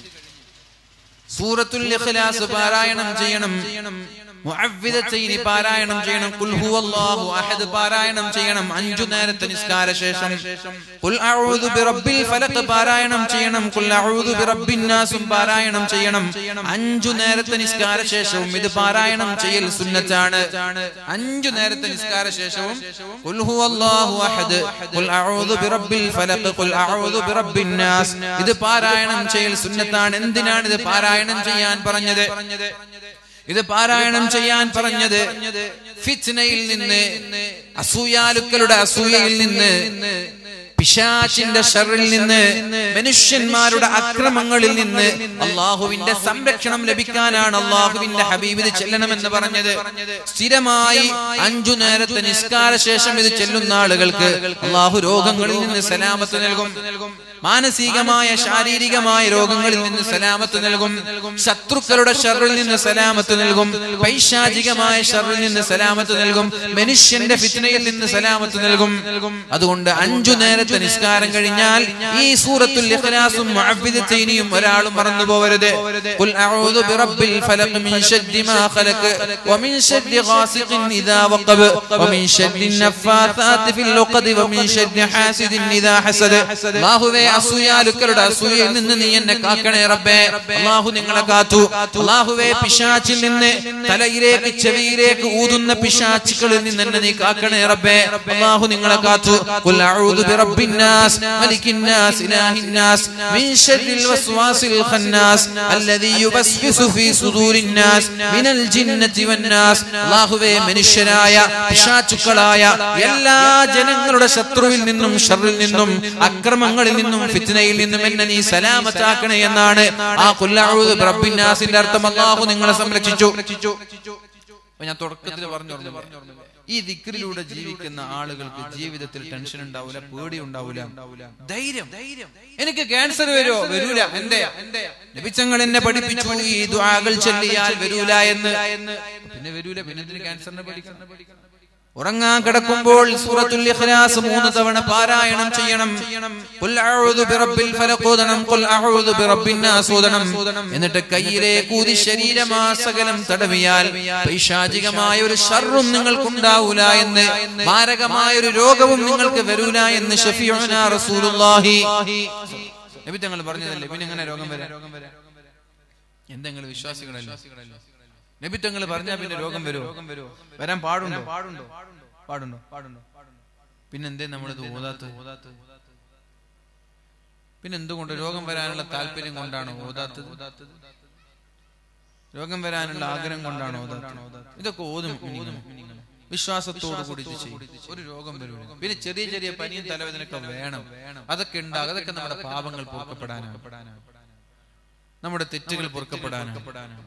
[SPEAKER 1] സൂറത്തുൽ ഇഖ്ലാസ് പാരായണം ചെയ്യണം മുഅവ്വിദത്തൈനി പാരായണം ചെയ്യണം ഖുൽ ഹുവല്ലാഹു അഹദ് പാരായണം ചെയ്യണം അഞ്ചു നേരത്തെ നിസ്കാര ശേഷം ഖുൽ അഊദു ബിറബ്ബിൽ ഫലഖ് പാരായണം ചെയ്യണം ഖുൽ അഊദു ബിറബ്ബിൻ നാസും പാരായണം ചെയ്യണം അഞ്ചു നേരത്തെ നിസ്കാര ശേഷവും ഇത് പാരായണം ചെയ്യൽ സുന്നത്താണ് അഞ്ചു നേരത്തെ നിസ്കാര ശേഷവും ഖുൽ ഹുവല്ലാഹു അഹദ് ഖുൽ അഊദു ബിറബ്ബിൽ ഫലഖ് ഖുൽ അഊദു ബിറബ്ബിൻ നാസ് ഇത് പാരായണം ചെയ്യൽ സുന്നത്താണ് എന്തിനാണ് ഇത് പാരായണം ചെയ്യാൻ പറഞ്ഞത് ഇത് പാരായണം ചെയ്യാൻ പറഞ്ഞത് ഫിത്നയിൽ നിന്ന് അസൂയാലുക്കളുടെ അസൂയയിൽ നിന്ന് പിശാചിന്റെ ഷറിൽ നിന്ന് മനുഷ്യന്മാരുടെ അക്രമങ്ങളിൽ നിന്ന് അള്ളാഹുവിന്റെ സംരക്ഷണം ലഭിക്കാനാണ് അള്ളാഹുവിന്റെ ഹബീബ് ഇത് ചെല്ലണമെന്ന് പറഞ്ഞത് സ്ഥിരമായി അഞ്ചു നേരത്തെ നിസ്കാര ശേഷം ഇത് ചെല്ലുന്ന ആളുകൾക്ക് അള്ളാഹു രോഗങ്ങളിൽ നിന്ന് സലാമത്ത് നൽകും മാനസികമായ ശാരീരികമായ രോഗങ്ങളിൽ നിന്ന് സലാമത്ത് നൽകും ശത്രുക്കളുടെ ഷറിൽ നിന്ന് സലാമത്ത് നൽകും പൈശാചികമായ ഷറിൽ നിന്ന് സലാമത്ത് നൽകും മനുഷ്യന്റെ ഫിത്നയിൽ നിന്ന് സലാമത്ത് നൽകും അതുകൊണ്ട് അഞ്ചു നേരത്തെ നിസ്കാരം കഴിഞ്ഞാൽ ഈ സൂറത്തുൽ ഇഖ്ലാസും മുഅവ്വിദത്തൈനിയും ഒരാളും മറന്നു പോവരുത് ഖുൽ അഊദു ബിറബ്ബിൽ ഫലഖ് മിൻ ശദ്ദി മാ ഖലഖ് വമിൻ ശദ്ദി ഗാസിഖിൻ ഇദാ വഖബ് വമിൻ ശദ്ദി നഫാഥാതി ഫിൽ ഉഖദ് വമിൻ ശദ്ദി ഹാസിദിൻ ഇദാ ഹസദ് അല്ലാഹുവേ അസൂയാലുക്കളുടെ അസൂയയിൽ നിന്ന് നീ എന്നെ കാക്കണേ റബ്ബേ അല്ലാഹു നിങ്ങളെ കാത്തു അല്ലാഹുവേ പിശാചിൽ നിന്ന് തലയിലേക്ക് ചെവിയിലേക്ക് ഊതുന്ന പിശാച്ചുകളിൽ നിന്ന് എന്നെ നീ കാക്കണേ റബ്ബേ അല്ലാഹു നിങ്ങളെ കാത്തു ഖുൽ അഊദു ബിറബ്ബിൽ برب الناس ملك الناس إله الناس من شر الوسواس الخناس الذي يبسبس في صدور الناس من الجنة والناس അള്ളാഹുവേ മനുഷ്യരായ പിശാചുക്കളായ എല്ലാ ജനങ്ങളുടെ ശത്രുവിൽ നിന്നും ഷറിൽ നിന്നും അക്രമങ്ങളിൽ നിന്നും ഫിത്നയിൽ നിന്നും എന്നെ നീ സലാമത്താക്കണേ എന്നാണ് ആ കുല്ലാഹു റബ്ബിന്നാസിന്റെ അർത്ഥം അള്ളാഹു നിങ്ങളെ സംരക്ഷിച്ചു അപ്പൊ ഞാൻ തുടക്കത്തിൽ പറഞ്ഞു ഈ ദിക്റിലൂടെ ജീവിക്കുന്ന ആളുകൾക്ക് ജീവിതത്തിൽ ടെൻഷൻ ഉണ്ടാവില്ല പേടി ഉണ്ടാവില്ല ധൈര്യം എനിക്ക് ക്യാൻസർ വരുമോ വരൂല എന്റെ ലഭിച്ചങ്ങൾ എന്നെ പഠിപ്പിച്ചു ഈ ദ്വാകൾ ചൊല്ലിയാൽ വരൂല എന്ന് പിന്നെ വരൂല പിന്നെ എന്തിന് ക്യാൻസറിനെ പഠിക്കണം ഉറങ്ങാൻ കിടക്കുമ്പോൾ സൂറത്തുൽ ഇഖ്ലാസ് മൂന്ന് തവണ പാരായണം ചെയ്യണം ഖുൽ അഊദു ബിറബ്ബിൽ ഫലഖ് ഓതണം ഖുൽ അഊദു ബിറബ്ബിൻ നാസ് ഓതണം എന്നിട്ട് കയ്യിലെ കൂതി ശരീരമാസകലം തടവിയാൽ പൈശാചികമായ ഒരു ഷർറും നിങ്ങൾക്കുണ്ടാവൂല എന്ന് മാരകമായ ഒരു രോഗവും നിങ്ങൾക്ക് വരൂല എന്ന് ഷഫീഉന റസൂലുള്ളാഹി നബി തങ്ങൾ പറഞ്ഞതല്ലേ പിന്നെ എങ്ങനെ രോഗം വരാൻ എന്തെങ്കിലും വിശ്വാസികളല്ലേ നബിത്വങ്ങൾ പറഞ്ഞാൽ പിന്നെ രോഗം വരുമോ വരാൻ പാടുണ്ടോ പാടുണ്ടോ പാടുണ്ടോ പാടുണ്ടോ പിന്നെ എന്തേ നമ്മളിത് ഓതാത്ത പിന്നെ എന്തുകൊണ്ട് രോഗം വരാനുള്ള താല്പര്യം കൊണ്ടാണോ ഓതാത്തത് രോഗം വരാനുള്ള ആഗ്രഹം കൊണ്ടാണോ ഓതാത്തത് ഇതൊക്കെ ഓതും വിശ്വാസത്തോടു കൂടി ഇത് ചെയ്യും ഒരു രോഗം വരും പിന്നെ ചെറിയ ചെറിയ പനിയും തലവേദനയൊക്കെ വേണം അതൊക്കെ ഉണ്ടാകും അതൊക്കെ നമ്മുടെ പാപങ്ങൾ പൊറുക്കപ്പെടാനാണ് നമ്മുടെ തെറ്റുകൾ പൊറുക്കപ്പെടാനാണ്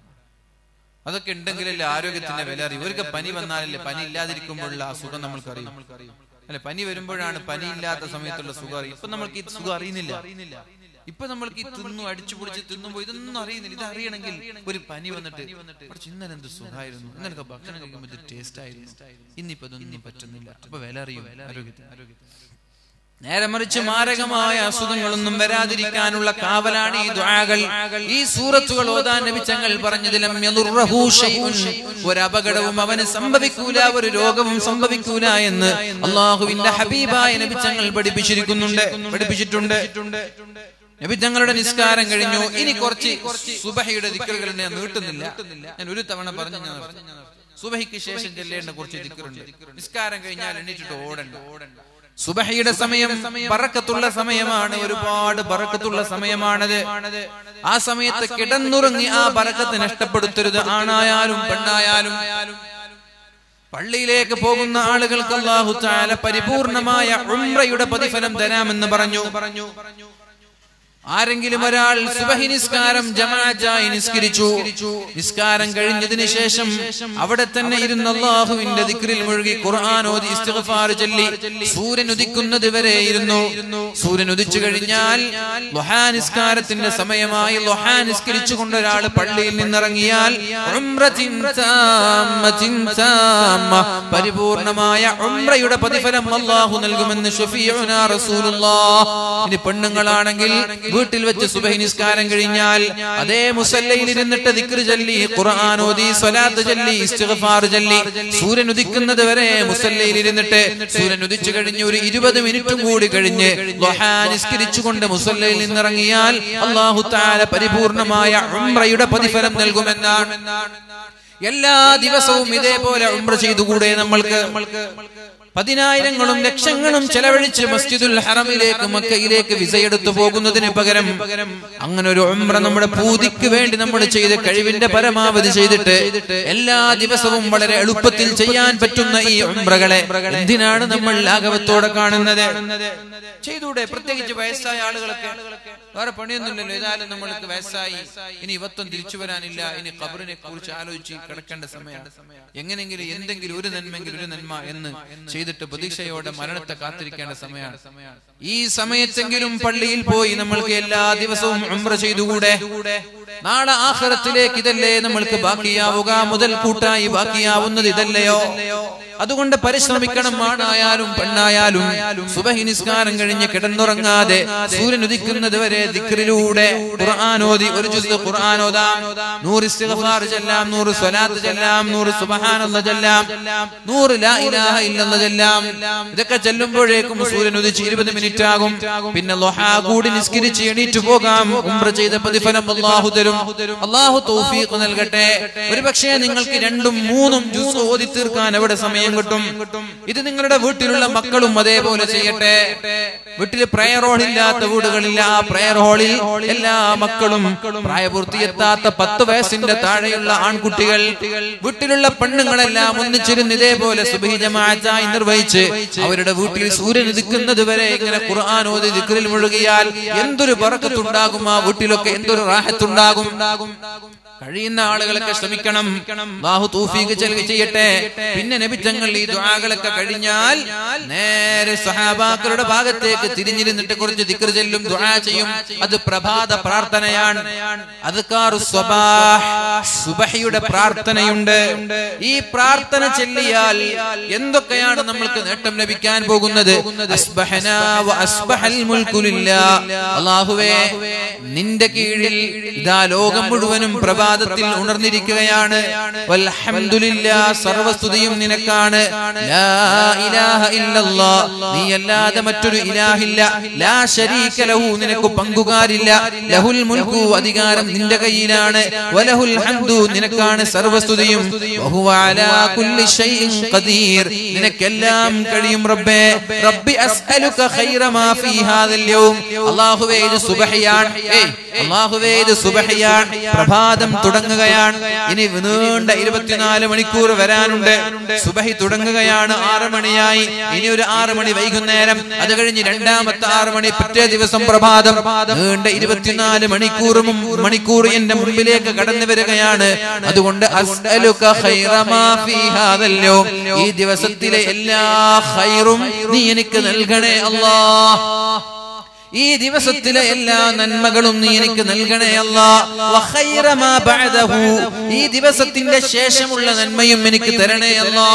[SPEAKER 1] അതൊക്കെ ഉണ്ടെങ്കിലല്ലേ ആരോഗ്യത്തിന്റെ വില അറിയും ഒരിക്കൽ പനി വന്നാലല്ലേ പനി ഇല്ലാതിരിക്കുമ്പോഴുള്ള ആ സുഖം നമ്മൾക്കറിയും അല്ലെ പനി വരുമ്പോഴാണ് പനി ഇല്ലാത്ത സമയത്തുള്ള സുഖം അറിയും ഇപ്പൊ നമ്മൾക്ക് ഈ സുഖം അറിയുന്നില്ല ഇപ്പൊ നമ്മൾക്ക് ഈ തിന്നു അടിച്ചു പൊടിച്ച് തിന്നുമ്പോ ഇതൊന്നും അറിയുന്നില്ല ഇത് അറിയണമെങ്കിൽ ഒരു പനി വന്നിട്ട് കുറച്ച് ഇന്നലെ എന്ത് സുഖമായിരുന്നു ഇന്നലെ ഭക്ഷണം കഴിക്കുമ്പോൾ ഇത് ടേസ്റ്റ് ആയിരുന്നു ഇന്നിപ്പോ ഇതൊന്നും പറ്റുന്നില്ല അപ്പൊ വില അറിയും ആരോഗ്യത്തിന് ആരോഗ്യത്തിന് നേരെ മറിച്ച് മാരകമായ അസുഖങ്ങളൊന്നും വരാതിരിക്കാനുള്ള കാവലാണ് ഈ ദ്വാകൾ ഈ സൂറത്തുകൾ ഓതാൻ നബിച്ചങ്ങൾ പറഞ്ഞതിലും യദുർറഹു ശൈഉൻ. ഒരു അപകടവും അവന് സംഭവിക്കൂല ഒരു രോഗവും സംഭവിക്കൂല എന്ന് അള്ളാഹുവിന്റെ ഹബീബായ നബിച്ചങ്ങൾ പഠിപ്പിച്ചിരിക്കുന്നുണ്ട് പഠിപ്പിച്ചിട്ടുണ്ട് നബിച്ചങ്ങളുടെ നിസ്കാരം കഴിഞ്ഞു ഇനി കുറച്ച് സുബഹയുടെ ദിക്കറുകൾ ഞാൻ നീട്ടുന്നില്ല ഞാൻ ഒരു തവണ പറഞ്ഞു ഞാൻ നിർത്തി. സുബഹിക്ക് ശേഷം ചെല്ലേണ്ട കുറച്ച് ദിക്കറുണ്ട് നിസ്കാരം കഴിഞ്ഞാൽ എണീറ്റിട്ട് ഓടണ്ട ഓടണ്ട സുബഹയുടെ സമയം ബറക്കത്തുള്ള സമയമാണ് ഒരുപാട് ബറക്കത്തുള്ള സമയമാണത് ആ സമയത്ത് കിടന്നുറങ്ങി ആ ബറക്കത്ത് നഷ്ടപ്പെടുത്തരുത് ആണായാലും പെണ്ണായാലും പള്ളിയിലേക്ക് പോകുന്ന ആളുകൾക്ക് അള്ളാഹു താല പരിപൂർണമായ ഉംറയുടെ പ്രതിഫലം തരാമെന്ന് പറഞ്ഞു പറഞ്ഞു ആരെങ്കിലും ഒരാൾ സുബഹി നിസ്കാരം ജമാഅത്തായി നിസ്കരിച്ചു നിസ്കാരം കഴിഞ്ഞതിന് ശേഷം അവിടെ തന്നെ ഇരുന്ന് അള്ളാഹുവിന്റെ ദിക്റിൽ മുഴുകി ഖുർആൻ ഓതി ഇസ്തിഗ്ഫാർ ചൊല്ലി സൂര്യൻ ഉദിക്കുന്നത് വരെ ഇരുന്നു സൂര്യൻ ഉദിച്ചു കഴിഞ്ഞാൽ ളുഹാ നിസ്കാരത്തിന്റെ സമയമായി ളുഹാ നിസ്കരിച്ചുകൊണ്ട് ഒരാൾ പള്ളിയിൽ നിന്നിറങ്ങിയാൽ ഉംറത്തിൻ താമ്മത്തിൻ താമ്മ പരിപൂർണമായ ഉംറയുടെ പ്രതിഫലം അള്ളാഹു നൽകുമെന്ന് ഷഫീഉനാ റസൂലുള്ളാഹ് ഇനി പെണ്ണുങ്ങളാണെങ്കിൽ വീട്ടിൽ വെച്ച് സുബഹി നിസ്കാരം കഴിഞ്ഞാൽ അതേ മുസല്ലയിൽ ഇരുന്നിട്ട് ദിക്ർ ചൊല്ലി ഖുർആൻ ഓതി സ്വലാത്ത് ചൊല്ലി ഇസ്തിഗ്ഫാർ ചൊല്ലി സൂര്യൻ ഉദിക്കുന്നത് വരെ മുസല്ലയിൽ ഇരുന്നിട്ട് സൂര്യൻ ഉദിച്ചു കഴിഞ്ഞ് ഒരു ഇരുപത് മിനിറ്റും കൂടി കഴിഞ്ഞ് ളുഹാ നിസ്കരിച്ചുകൊണ്ട് മുസല്ലയിൽ നിന്നിറങ്ങിയാൽ അല്ലാഹു തആല പരിപൂർണമായ ഉംറയുടെ പ്രതിഫലം നൽകുമെന്നാണ് എല്ലാ ദിവസവും ഇതേപോലെ ഉംറ ചെയ്തുകൂടെ നമ്മൾക്ക് പതിനായിരങ്ങളും ലക്ഷങ്ങളും ചെലവഴിച്ച് മസ്ജിദുൽ ഹറമിലേക്ക് മക്കയിലേക്ക് വിസയെടുത്തു പോകുന്നതിന് പകരം അങ്ങനെ ഒരു ഉംറ നമ്മുടെ പൂതിക്ക് വേണ്ടി നമ്മൾ ചെയ്ത് കഴിവിന്റെ പരമാവധി ചെയ്തിട്ട് എല്ലാ ദിവസവും വളരെ എളുപ്പത്തിൽ ചെയ്യാൻ പറ്റുന്ന ഈ ഉംറകളെ എന്തിനാണ് നമ്മൾ ലാഘവത്തോടെ കാണുന്നത് ചെയ്തൂടെ പ്രത്യേകിച്ച് വയസ്സായ ആളുകളൊക്കെ വേറെ പണിയൊന്നുമില്ലല്ലോ ഏതായാലും നമ്മൾക്ക് വയസ്സായി ഇനി ഇവത്വം തിരിച്ചു വരാനില്ല ഇനി ഖബറിനെ കുറിച്ച് ആലോചിച്ച് കിടക്കേണ്ട സമയമാണ് എങ്ങനെങ്കിലും എന്തെങ്കിലും ഒരു നന്മെങ്കിലും ഒരു നന്മ എന്ന് ചെയ്തിട്ട് പ്രതീക്ഷയോടെ മരണത്തെ കാത്തിരിക്കേണ്ട സമയമാണ് ഈ സമയത്തെങ്കിലും പള്ളിയിൽ പോയി നമ്മൾക്ക് എല്ലാ ദിവസവും ഉംറ ചെയ്തുകൂടെ നാളെ ആഖിറത്തിലേക്ക് ഇതല്ലേ നമ്മൾക്ക് ബാക്കിയാവുക മുതൽ കൂട്ടായി ബാക്കിയാവുന്നത് ഇതല്ലയോ അതുകൊണ്ട് പരിശ്രമിക്കണം ആണായാലും പെണ്ണായാലും സുബഹി നിസ്കാരം കഴിഞ്ഞ് കിടന്നുറങ്ങാതെ സൂര്യൻ ഉദിക്കുന്നത് വരെ ദിക്റിലൂടെ ഖുർആാനോദി ഒരു ജുസ് ഖുർആാനോദാം നൂറ് ഇസ്തിഗ്ഫാർ ചെല്ലാം നൂറ് സ്വലാത്ത് ചെല്ലാം നൂറ് സുബ്ഹാനല്ല ചെല്ലാം നൂറ് ലാ ഇലാഹ ഇല്ലല്ലാഹ് ചെല്ലാം ഇതൊക്കെ ചെല്ലുമ്പോഴേക്കും സൂര്യൻ ഉദിച്ച് ഇരുപത് മിനിറ്റ് ആകും പിന്നെ ലൊഹാ കൂടി നിസ്കരിച്ച് എണീറ്റ് പോകാം ഉംറ ചെയ്ത പ്രതിഫലം അല്ലാഹു തരും തരും അള്ളാഹു തൗഫീഖ് നൽകട്ടെ ഒരുപക്ഷെ നിങ്ങൾക്ക് രണ്ടും മൂന്നും ജ്യൂസ് ഓതി തീർക്കാൻ അവിടെ സമയം കിട്ടും ഇത് നിങ്ങളുടെ വീട്ടിലുള്ള മക്കളും അതേപോലെ ചെയ്യട്ടെ വീട്ടിൽ പ്രയർ ഹോൾ ഇല്ലാത്ത വീടുകളില്ല ആ പ്രയർ ഹാളിൽ എല്ലാ മക്കളും പ്രായപൂർത്തിയെത്താത്ത പത്ത് വയസ്സിന്റെ താഴെയുള്ള ആൺകുട്ടികൾ വീട്ടിലുള്ള പെണ്ണുങ്ങളെല്ലാം ഒന്നിച്ചിരുന്ന് ഇതേപോലെ സുബഹി ജമാഅത്തായി നിർവഹിച്ച് അവരുടെ വീട്ടിൽ സൂര്യൻ ഉദിക്കുന്നത് വരെ ഇങ്ങനെ ഖുർആൻ ഓതി ദിക്റിൽ മുഴുകിയാൽ എന്തൊരു ബറക്കത്തുണ്ടാകും ആ വീട്ടിലൊക്കെ എന്തൊരു റാഹത്തുണ്ടാകും കഴിയുന്ന ആളുകളൊക്കെ ശ്രമിക്കണം ബാഹു തൂഫീക്ക് ചെലവ് ചെയ്യട്ടെ പിന്നെ നബിത്തങ്ങൾ ഈ ദുആകളൊക്കെ കഴിഞ്ഞാൽ നേരെ സഹാബാക്കളുടെ ഭാഗത്തേക്ക് തിരിഞ്ഞിരുന്നിട്ട് കുറച്ച് ദിക്ർ ചെല്ലും ദുആ ചെയ്യും അത് പ്രഭാത പ്രാർത്ഥനയാണ് അദ്കാറു സ്വബാഹ് സുബഹിയുടെ പ്രാർത്ഥനയുണ്ട് ഈ പ്രാർത്ഥന ചെല്ലിയാൽ എന്തൊക്കെയാണ് നമ്മൾക്ക് നേട്ടം ലഭിക്കാൻ പോകുന്നത് അസ്ബഹനാ വ അസ്ബഹൽ മുൽക്കു ലില്ലാ. അല്ലാഹുവേ നിന്റെ കീഴിൽ ഇതാ ലോകം മുഴുവനും പ്രഭാതത്തിൽ ഉണർന്നിരിക്കുകയാണ് വൽഹംദുലില്ലാ സർവസ്തുതിയും നിനക്കാണ് ലാ ഇലാഹ ഇല്ലല്ലാ നീ അല്ലാതെ മറ്റൊരു ഇലാഹില്ല ലാ ശരീക ലഹു നിനക്ക് പങ്കുകാരില്ല ലഹുൽ മുൽക്കു അധികാരം നിന്റെ കയ്യിലാണ് വലഹുൽ ഹംദു നിനക്കാണ് സർവസ്തുതിയും വഹുവ അലാ കുല്ലി ഷൈഇൻ ഖദീർ നിനക്കെല്ലാം കഴിയും റബ്ബേ റബ്ബി അസ്അലുക ഖൈറ മാ ഫീ ഹാദൽ യൗം അല്ലാഹുവേ ഇത് സുബ്ഹിയാണ് ഏയ് അല്ലാഹുവേ ഇത് സുബ്ഹിയാണ് പ്രഭാതം തുടങ്ങുകയാണ് ഇനി നീണ്ട ഇരുപത്തിനാല് മണിക്കൂർ വരാനുണ്ട് സുബഹി തുടങ്ങുകയാണ് ആറ് മണിയായി ഇനി ഒരു ആറ് മണി വൈകുന്നേരം അത് കഴിഞ്ഞ് രണ്ടാമത്തെ ആറ് മണി പിറ്റേ ദിവസം പ്രഭാതം നീണ്ട ഇരുപത്തിനാല് മണിക്കൂറും മണിക്കൂർ എന്റെ മുമ്പിലേക്ക് കടന്നു വരികയാണ് അതുകൊണ്ട് അസ്അലുക ഖൈറ മാ ഫീ ഹാദൽ യൗം. ഈ ദിവസത്തിലെ എല്ലാ ഖൈറും നീ എനിക്ക് നൽകണേ അല്ലാഹ് ഈ ദിവസത്തിലെ എല്ലാ നന്മകളും നീ എനിക്ക് നൽകണേ അല്ലാ വഖൈറ മാ ബഅദഹു ഈ ദിവസത്തിന്റെ ശേഷമുള്ള നന്മയും എനിക്ക് തരണേ അല്ലാ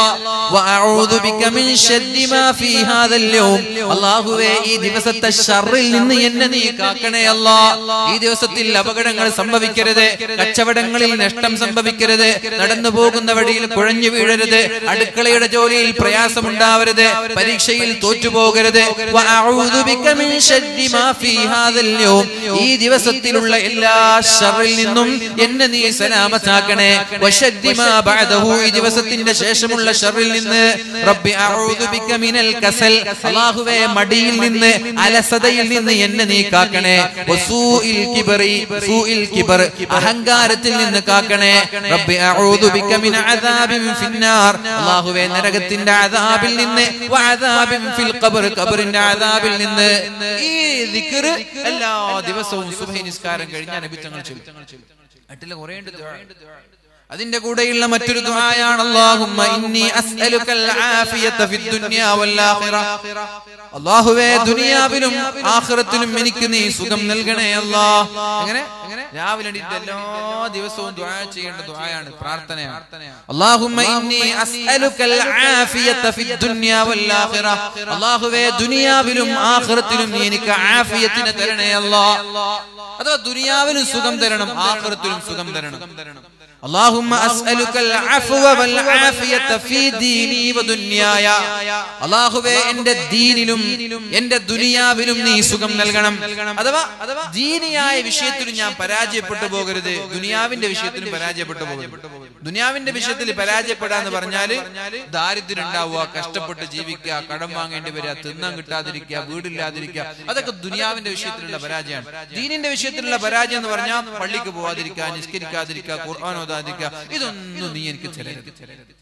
[SPEAKER 1] വഅഊദു ബിക മിൻ ശർരി മാ ഫീ ഹാദൽ യൗം അല്ലാഹുവേ ഈ ദിവസത്തെ ഷർറിൽ നിന്ന് എന്നെ നീ കാക്കണേ അല്ലാ ഈ ദിവസത്തിൽ അപകടങ്ങൾ സംഭവിക്കരുത് കച്ചവടങ്ങളിൽ നഷ്ടം സംഭവിക്കരുത് നടന്നു പോകുന്ന വഴിയിൽ കുഴഞ്ഞു വീഴരുത് അടുക്കളയുടെ ജോലിയിൽ പ്രയാസമുണ്ടാവരുത് പരീക്ഷയിൽ തോറ്റുപോകരുത് വഅഊദു ബിക മിൻ ശർരി മാ ഫീ ഹാദൽ യൗം ഈ ദിവസത്തിലുള്ള എല്ലാ ഷർറിൽ നിന്നും എന്നെ നീ സലാമത്താക്കണേ വശദ്ദി മാ ബഅദഹു ഈ ദിവസത്തിന്റെ ശേഷമുള്ള ഷർറിൽ നിന്ന് റബ്ബി അഊദു ബിക മിനൽ കസൽ അല്ലാഹുവേ മടിയിൽ നിന്ന് അലസതയിൽ നിന്ന് എന്നെ നീ കാക്കണേ വസൂഇൽ കിബറി സൂഇൽ കിബർ അഹങ്കാരത്തിൽ നിന്ന് കാക്കണേ റബ്ബി അഊദു ബിക മിൻ അദാബിൻ ഫിന്നാർ അല്ലാഹുവേ നരകത്തിന്റെ അദാബിൽ നിന്ന് വഅദാബിൻ ഫിൽ ഖബർ ഖബറിന്റെ അദാബിൽ നിന്ന് ഈ ദിക്ർ എല്ലാ ദിവസവും സുബഹി നിസ്കാരം കഴിഞ്ഞാൽ നബി തങ്ങൾ ചൊല്ലും നാട്ടിലെ കുറേ ഉണ്ട് ദുആ. അതിന്റെ കൂടെയുള്ള മറ്റൊരു ദുആയാണ് അല്ലാഹുമ്മ ഇന്നി അസ്അലുക്കൽ ആഫിയത ഫിദ് ദുനിയാ വൽ ആഖിറ അല്ലാഹുവേ ദുനിയാവിലും ആഖിറത്തിലും എനിക്ക് നീ സുഖം നൽകണേ അല്ലാ എങ്ങനെ രാവിലെ എണീറ്റ് എല്ലാ ദിവസവും ദുആ ചെയ്യേണ്ട ദുആയാണ് പ്രാർത്ഥനയാണ് അല്ലാഹുമ്മ ഇന്നി അസ്അലുക്കൽ ആഫിയത ഫിദ് ദുനിയാ വൽ ആഖിറ അല്ലാഹുവേ ദുനിയാവിലും ആഖിറത്തിലും നീ എനിക്ക് ആഫിയത്തിനെ തരണേ അല്ലാ അഥവാ ദുനിയാവിലും സുഖം തരണം ആഖിറത്തിലും സുഖം തരണം اللهم أسألك العفو والعافية في ديني ودنياي അള്ളാഹുവേ എന്റെ ദീനിലും എന്റെ ദുനിയാവിലും നീ സുഖം നൽകണം അഥവാ ദീനിയായ വിഷയത്തിലും ഞാൻ പരാജയപ്പെട്ടു പോകരുത് ദുനിയാവിന്റെ വിഷയത്തിലും പരാജയപ്പെട്ടു പോകരുത് ദുനിയാവിന്റെ വിഷയത്തിൽ പരാജയപ്പെടാന്ന് പറഞ്ഞാല് ദാരിദ്ര്യം ഉണ്ടാവുക കഷ്ടപ്പെട്ട് ജീവിക്കുക കടം വാങ്ങേണ്ടി വരിക തിന്നാൻ കിട്ടാതിരിക്കുക വീടില്ലാതിരിക്കുക അതൊക്കെ ദുനിയാവിന്റെ വിഷയത്തിലുള്ള പരാജയമാണ് ദീനിന്റെ വിഷയത്തിലുള്ള പരാജയം എന്ന് പറഞ്ഞാൽ പള്ളിക്ക് പോവാതിരിക്കുക നിസ്കരിക്കാതിരിക്കുക ഖുർആൻ ഓതാതിരിക്കുക ഇതൊന്നും നീ എനിക്ക് ചെലരുത്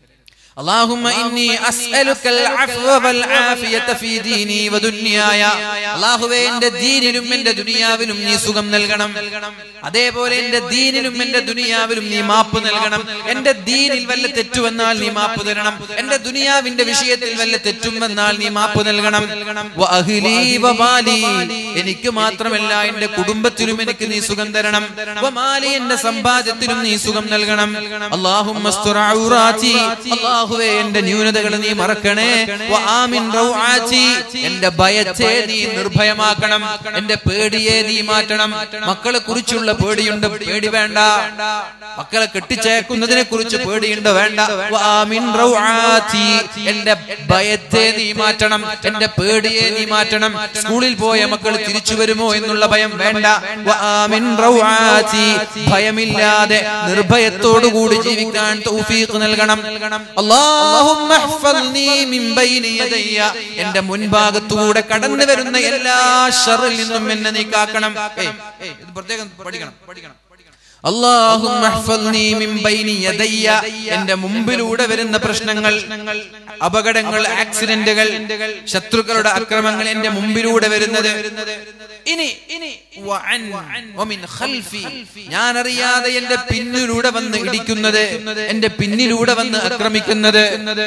[SPEAKER 1] اللهم إني أسألك العفو والعافية في ديني ودنياي അള്ളാഹുവേ എന്റെ ദീനിലും എന്റെ ദുനിയാവിലും നീ സുഖം നൽകണം അതേപോലെ എന്റെ ദീനിലും എന്റെ ദുനിയാവിലും നീ മാപ്പ് നൽകണം എന്റെ ദീനിൽ വല്ല തെറ്റു വന്നാൽ നീ മാപ്പ് തരണം എന്റെ ദുനിയാവിന്റെ വിഷയത്തിൽ വല്ല തെറ്റും വന്നാൽ നീ മാപ്പ് നൽകണം വഅഹ്ലീ വമാലി. എനിക്ക് മാത്രമല്ല എന്റെ കുടുംബത്തിലും എനിക്ക് നീ സുഖം തരണം വമാലി എന്റെ സമ്പാദ്യത്തിലും നീ സുഖം നൽകണം അള്ളാഹുമ്മ അസ്തുർ ഔറാത്തി. അല്ലാഹുവേ അള്ളാഹുവേ എന്റെ ന്യൂനതകൾ നീ മറക്കണേ വ ആമിൻ റൗആത്തി എന്റെ ഭയത്തെ നീ നിർഭയമാക്കണം എന്റെ പേടിയെ നീ മാറ്റണം മക്കളെ കുറിച്ചുള്ള പേടിയുണ്ട് പേടി വേണ്ട മക്കളെ കെട്ടിച്ചേക്കുന്നതിനെ കുറിച്ച് പേടിയുണ്ട് വേണ്ട വ ആമിൻ റൗആത്തി എന്റെ ഭയത്തെ നീ മാറ്റണം എന്റെ പേടിയെ നീ മാറ്റണം സ്കൂളിൽ പോയ മക്കൾ തിരിച്ചു വരുമോ എന്നുള്ള ഭയം വേണ്ട വ ആമിൻ റൗആത്തി ഭയമില്ലാതെ നിർഭയത്തോടുകൂടി ജീവിക്കാൻ തൗഫീഖ് നൽകണം അല്ലാഹുമ്മ ഹ്ഫൽനി മിൻ ബൈനി യദയ്യ എന്റെ മുൻഭാഗത്തൂടെ കടന്നു വരുന്ന എല്ലാ ഷറിൽ നിന്നും എന്നെ നീ കാക്കണം ഏയ്, ഏയ്, ഇത് പ്രത്യേകം പഠിക്കണം പഠിക്കണം അല്ലാഹുമ്മ ഹ്ഫൽനി മിൻ ബൈനി യദയ്യ എന്റെ മുമ്പിലൂടെ വരുന്ന പ്രശ്നങ്ങൾ അപകടങ്ങൾ ആക്സിഡന്റുകൾ ശത്രുക്കളുടെ അക്രമങ്ങൾ എന്റെ മുമ്പിലൂടെ വരുന്നത് ഇനി ഇനി വഅൻ വമിൻ ഖൽഫി ഞാൻ അറിയാതെ എന്റെ പിന്നിലൂടെ വന്ന് ഇടിക്കുന്നത് എന്റെ പിന്നിലൂടെ വന്ന് ആക്രമിക്കുന്നത്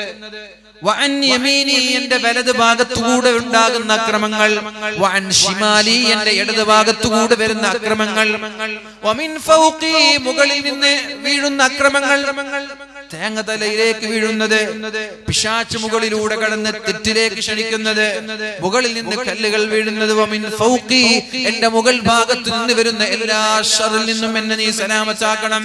[SPEAKER 1] വഅൻ യമീനി എന്റെ വലത് ഭാഗത്തുകൂടെ ഉണ്ടാകുന്ന അക്രമങ്ങൾ വഅൻ ഷിമാലി എന്റെ ഇടത് ഭാഗത്തുകൂടെ വരുന്ന അക്രമങ്ങൾ വമിൻ ഫൗഖി മുകളിൽ നിന്ന് വീഴുന്ന അക്രമങ്ങൾ തേങ്ങ തലയിലേക്ക് വീഴുന്നത് പിശാച്ച് മുകളിലൂടെ കടന്ന് തെറ്റിലേക്ക് ക്ഷണിക്കുന്നത് മുകളിൽ നിന്ന് കല്ലുകൾ വീഴുന്നത് വമിൻ ഫൗഖി എന്റെ മുകൾ ഭാഗത്ത് നിന്ന് വരുന്ന എല്ലാ ഷറിൽ നിന്നും എന്നെ നീ സലാമത്താക്കണം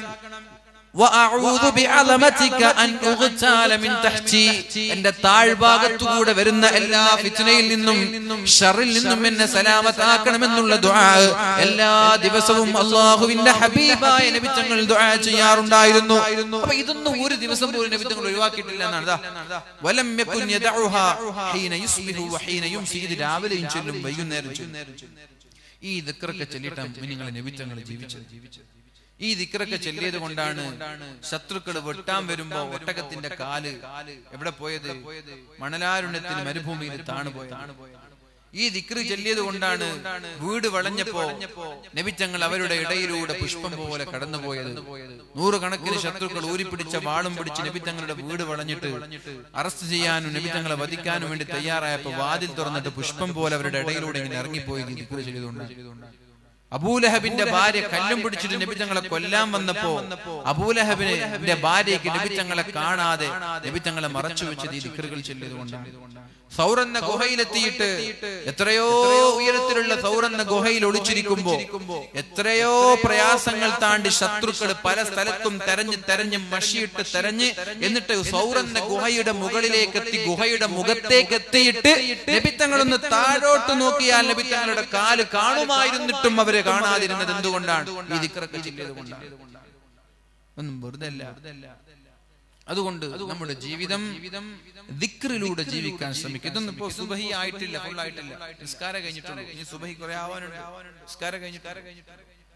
[SPEAKER 1] വഅഊദു ബിഅലമതിക അൻ ഉഗ്താല മിൻ തഹ്തി എന്റെ താഴ്ഭാഗത്തുകൂടെ വരുന്ന എല്ലാ ഫിത്നയിൽ നിന്നും ഷറിൽ നിന്നും എന്നെ സലാമത്താക്കണമെന്നുള്ള ദുആ എല്ലാ ദിവസവും അള്ളാഹുവിന്റെ ഹബീബായ നബി തങ്ങൾ ദുആ ചെയ്യാറുണ്ടായിരുന്നു അപ്പൊ ഇതൊന്നും ഒരു ദിവസം പോലും നബി തങ്ങൾ ഒഴിവാക്കിയിട്ടില്ല എന്നാണ് ദാ. വലം യകുൻ യദഉഹാ ഹീന യുസ്ബിഹു വഹീന യുംസി ഇത് രാവിലെയും ചൊല്ലും വൈകുന്നേരം ചൊല്ലും ഈ ദിക്റൊക്കെ ചൊല്ലിയിട്ടാണ് നിങ്ങൾ നബി തങ്ങൾ ജീവിച്ചത് ഈ ദിക്റൊക്കെ ചൊല്ലിയത് കൊണ്ടാണ് ശത്രുക്കൾ വെട്ടാൻ വരുമ്പോ ഒട്ടകത്തിന്റെ കാല് എവിടെ പോയത് മണലാരുണ്യത്തിൽ മരുഭൂമിയിൽ താണുപോയത് ഈ ദിക്റ് ചൊല്ലിയത് കൊണ്ടാണ് വീട് വളഞ്ഞപ്പോ നബിച്ചങ്ങൾ അവരുടെ ഇടയിലൂടെ പുഷ്പം പോലെ കടന്നുപോയത് നൂറുകണക്കിന് ശത്രുക്കൾ ഊരിപ്പിടിച്ച വാളും പിടിച്ച് നബിത്തങ്ങളുടെ വീട് വളഞ്ഞിട്ട് അറസ്റ്റ് ചെയ്യാനും നബിത്തങ്ങളെ വധിക്കാനും വേണ്ടി തയ്യാറായപ്പോ വാതിൽ തുറന്നിട്ട് പുഷ്പം പോലെ അവരുടെ ഇടയിലൂടെ ഇങ്ങനെ ഇറങ്ങിപ്പോയി ഈ ദിക്റ് ചൊല്ലിയതുകൊണ്ടാണ് അബൂലഹബിന്റെ ഭാര്യ കല്ലും പിടിച്ചിട്ട് നബിത്തങ്ങളെ കൊല്ലാൻ വന്നപ്പോ അബൂലഹബിന്റെ ഭാര്യയ്ക്ക് നബിത്തങ്ങളെ കാണാതെ നബിത്തങ്ങളെ മറച്ചു വെച്ചത് ഈ ദിക്കറുകൾ ചൊല്ലിയത് കൊണ്ടാണ് സൗറെന്ന ഗുഹയിലെത്തിയിട്ട് എത്രയോ ഉയരത്തിലുള്ള സൗറെന്ന ഗുഹയിൽ ഒളിച്ചിരിക്കുമ്പോ എത്രയോ പ്രയാസങ്ങൾ താണ്ടി ശത്രുക്കൾ പല സ്ഥലത്തും തെരഞ്ഞ് തെരഞ്ഞ് മഷിയിട്ട് തെരഞ്ഞ് എന്നിട്ട് സൗറെന്ന ഗുഹയുടെ മുകളിലേക്ക് എത്തി ഗുഹയുടെ മുഖത്തേക്ക് എത്തിയിട്ട് നബിത്തങ്ങളൊന്ന് താഴോട്ട് നോക്കിയാൽ നബിത്തങ്ങളുടെ കാല് കാണുമായിരുന്നിട്ടും അവരെ കാണാതിരുന്നത് എന്തുകൊണ്ടാണ് ഈ ദിക്റൊക്കെ ചൊല്ലിയത് കൊണ്ടാണ് ഒന്നും വെറുതെ അല്ല അതുകൊണ്ട് നമ്മുടെ ജീവിതം ദിക്റിലൂടെ ജീവിക്കാൻ ശ്രമിക്കും ഇതൊന്നും ഇപ്പോ സുബഹി ആയിട്ടില്ല ഫുൾ ആയിട്ടില്ല നിസ്കാരം കഴിഞ്ഞിട്ടുണ്ട് ഇനി സുബഹി കുറെ ആവാനുണ്ട് നിസ്കാരം കഴിഞ്ഞിട്ട്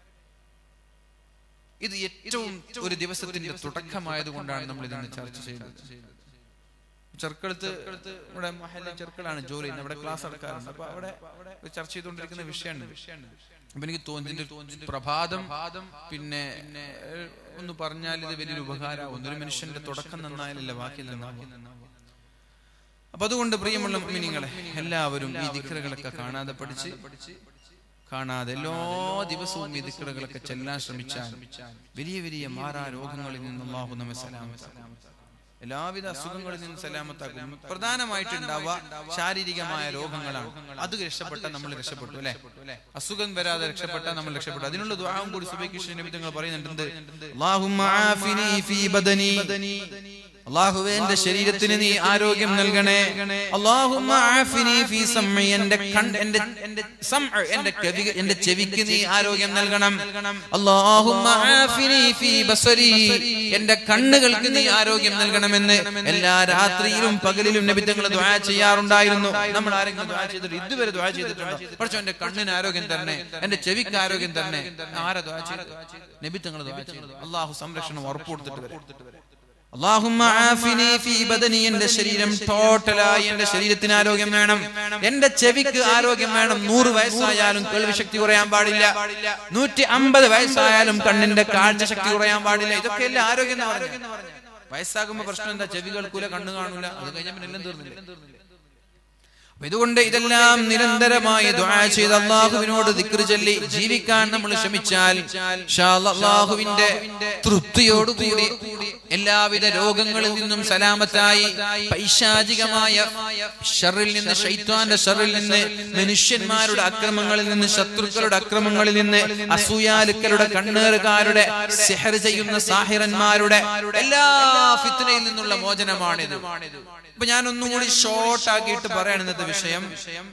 [SPEAKER 1] ഇത് ഏറ്റവും ഒരു ദിവസത്തിന്റെ തുടക്കമായത് കൊണ്ടാണ് നമ്മൾ ഇതിന് ചർച്ച ചെയ്യുന്നത് ചെറുക്കളത്ത് ഇവിടെ മഹല്ല ചെറുക്കളാണ് ജോലി ചെയ്യുന്നത് അവിടെ ക്ലാസ് എടുക്കാറുണ്ട് അപ്പൊ അവിടെ ഒരു ചർച്ച ചെയ്തുകൊണ്ടിരിക്കുന്ന വിഷയമാണ് അപ്പൊ എനിക്ക് തോന്നുന്നു പ്രഭാതം പിന്നെ ഏഹ്, ഒന്ന് പറഞ്ഞാൽ ഇത് വലിയൊരു ഉപകാരമാവും ഒരു മനുഷ്യന്റെ തുടക്കം നന്നായാലല്ല ബാക്കി നന്നാവും അപ്പൊ അതുകൊണ്ട് പ്രിയമുള്ള മിനിങ്ങളെ എല്ലാവരും ഈ ദിക്കറുകളൊക്കെ കാണാതെ പഠിച്ച് കാണാതെ എല്ലാ ദിവസവും ഈ ദിക്കറുകളൊക്കെ ചെല്ലാൻ ശ്രമിച്ചാൽ വലിയ വലിയ മാറാ രോഗങ്ങളിൽ നിന്ന് അള്ളാഹു നമ്മെ സലാമത്താക്കും എല്ലാവിധ അസുഖങ്ങളിൽ നിന്ന് സലാമത്താക്കും പ്രധാനമായിട്ടുണ്ടാവുക ശാരീരികമായ രോഗങ്ങളാണ് അത് രക്ഷപ്പെട്ട നമ്മൾ രക്ഷപ്പെട്ടു അല്ലെ അസുഖം വരാതെ രക്ഷപ്പെട്ട നമ്മൾ രക്ഷപ്പെട്ടു അതിനുള്ള ദ്വാവും കൂടി സുബൈകൃഷ്ണ നബി തങ്ങൾ പറയുന്നുണ്ട് അല്ലാഹുമ്മ ആഫിനി ഫീ ബദനി അള്ളാഹുവേ എന്റെ ശരീരത്തിന് നീ ആരോഗ്യം നൽകണേ അള്ളാഹുമ്മ ആഫിനി ഫീ സമഇ എന്റെ കൺ എന്റെ എന്റെ സമഅ എന്റെ കവി എന്റെ ചെവിക്ക് നീ ആരോഗ്യം നൽകണം അള്ളാഹുമ്മ ആഫിനി ഫീ ബസരി എന്റെ കണ്ണുകൾക്ക് നീ ആരോഗ്യം നൽകണമെന്ന് എല്ലാ രാത്രിയിലും പകലിലും നബി തങ്ങൾ ദുആ ചെയ്യാറുണ്ടായിരുന്നു നമ്മൾ ആരെങ്കിലും ദുആ ചെയ്തിട്ട് ഇതുവരെ ദുആ ചെയ്തിട്ടുണ്ടോ പക്ഷെ എന്റെ കണ്ണിന് ആരോഗ്യം തരണേ എന്റെ ചെവിക്ക് ആരോഗ്യം തരണേ ആരാ ദുആ ചെയ്തത് നബി തങ്ങൾ ദുആ ചെയ്തു അള്ളാഹു സംരക്ഷണം ഉറപ്പ് കൊടുത്തിട്ട് വരെ അള്ളാഹുമ്മ ആഫിനി ഫീ ബദനി എന്റെ ശരീരം ടോട്ടലായി എന്റെ ശരീരത്തിന് ആരോഗ്യം വേണം എന്റെ ചെവിക്ക് ആരോഗ്യം വേണം നൂറ് വയസ്സായാലും കേൾവി ശക്തി കുറയാൻ പാടില്ല നൂറ്റി അമ്പത് വയസ്സായാലും കണ്ണിന്റെ കാഴ്ച ശക്തി കുറയാൻ പാടില്ല ഇതൊക്കെ എല്ലാം ആരോഗ്യം എന്ന് പറഞ്ഞു വയസ്സാകുമ്പോ പ്രശ്നം എന്താ ചെവി കേൾക്കൂല കണ്ണ് കാണൂല അത് കഴിഞ്ഞ പിന്നെ എല്ലാം തീർന്നില്ല അപ്പൊ ഇതുകൊണ്ട് ഇതെല്ലാം നിരന്തരമായി ദുആ ചെയ്ത് അള്ളാഹുവിനോട് ദിക്ർ ചൊല്ലി ജീവിക്കാൻ നമ്മൾ ശ്രമിച്ചാൽ ഇൻഷാ അല്ലാഹ് അള്ളാഹുവിന്റെ തൃപ്തിയോടുകൂടി എല്ലാവിധ രോഗങ്ങളിൽ നിന്നും സലാമത്തായി പൈശാചികമായ ഷറിൽ നിന്ന് ഷൈത്വാന്റെ ഷറിൽ നിന്ന് മനുഷ്യന്മാരുടെ അക്രമങ്ങളിൽ നിന്ന് ശത്രുക്കളുടെ അക്രമങ്ങളിൽ നിന്ന് അസൂയാലുക്കളുടെ കണ്ണേറുകാരുടെ സിഹർ ചെയ്യുന്ന സാഹിറന്മാരുടെ എല്ലാ ഫിത്തിനയിൽ നിന്നുള്ള മോചനമാണിത് ഇപ്പൊ ഞാൻ ഒന്നും കൂടി ഷോർട്ട് ആക്കിയിട്ട് പറയാണ് ഇന്നത്തെ വിഷയം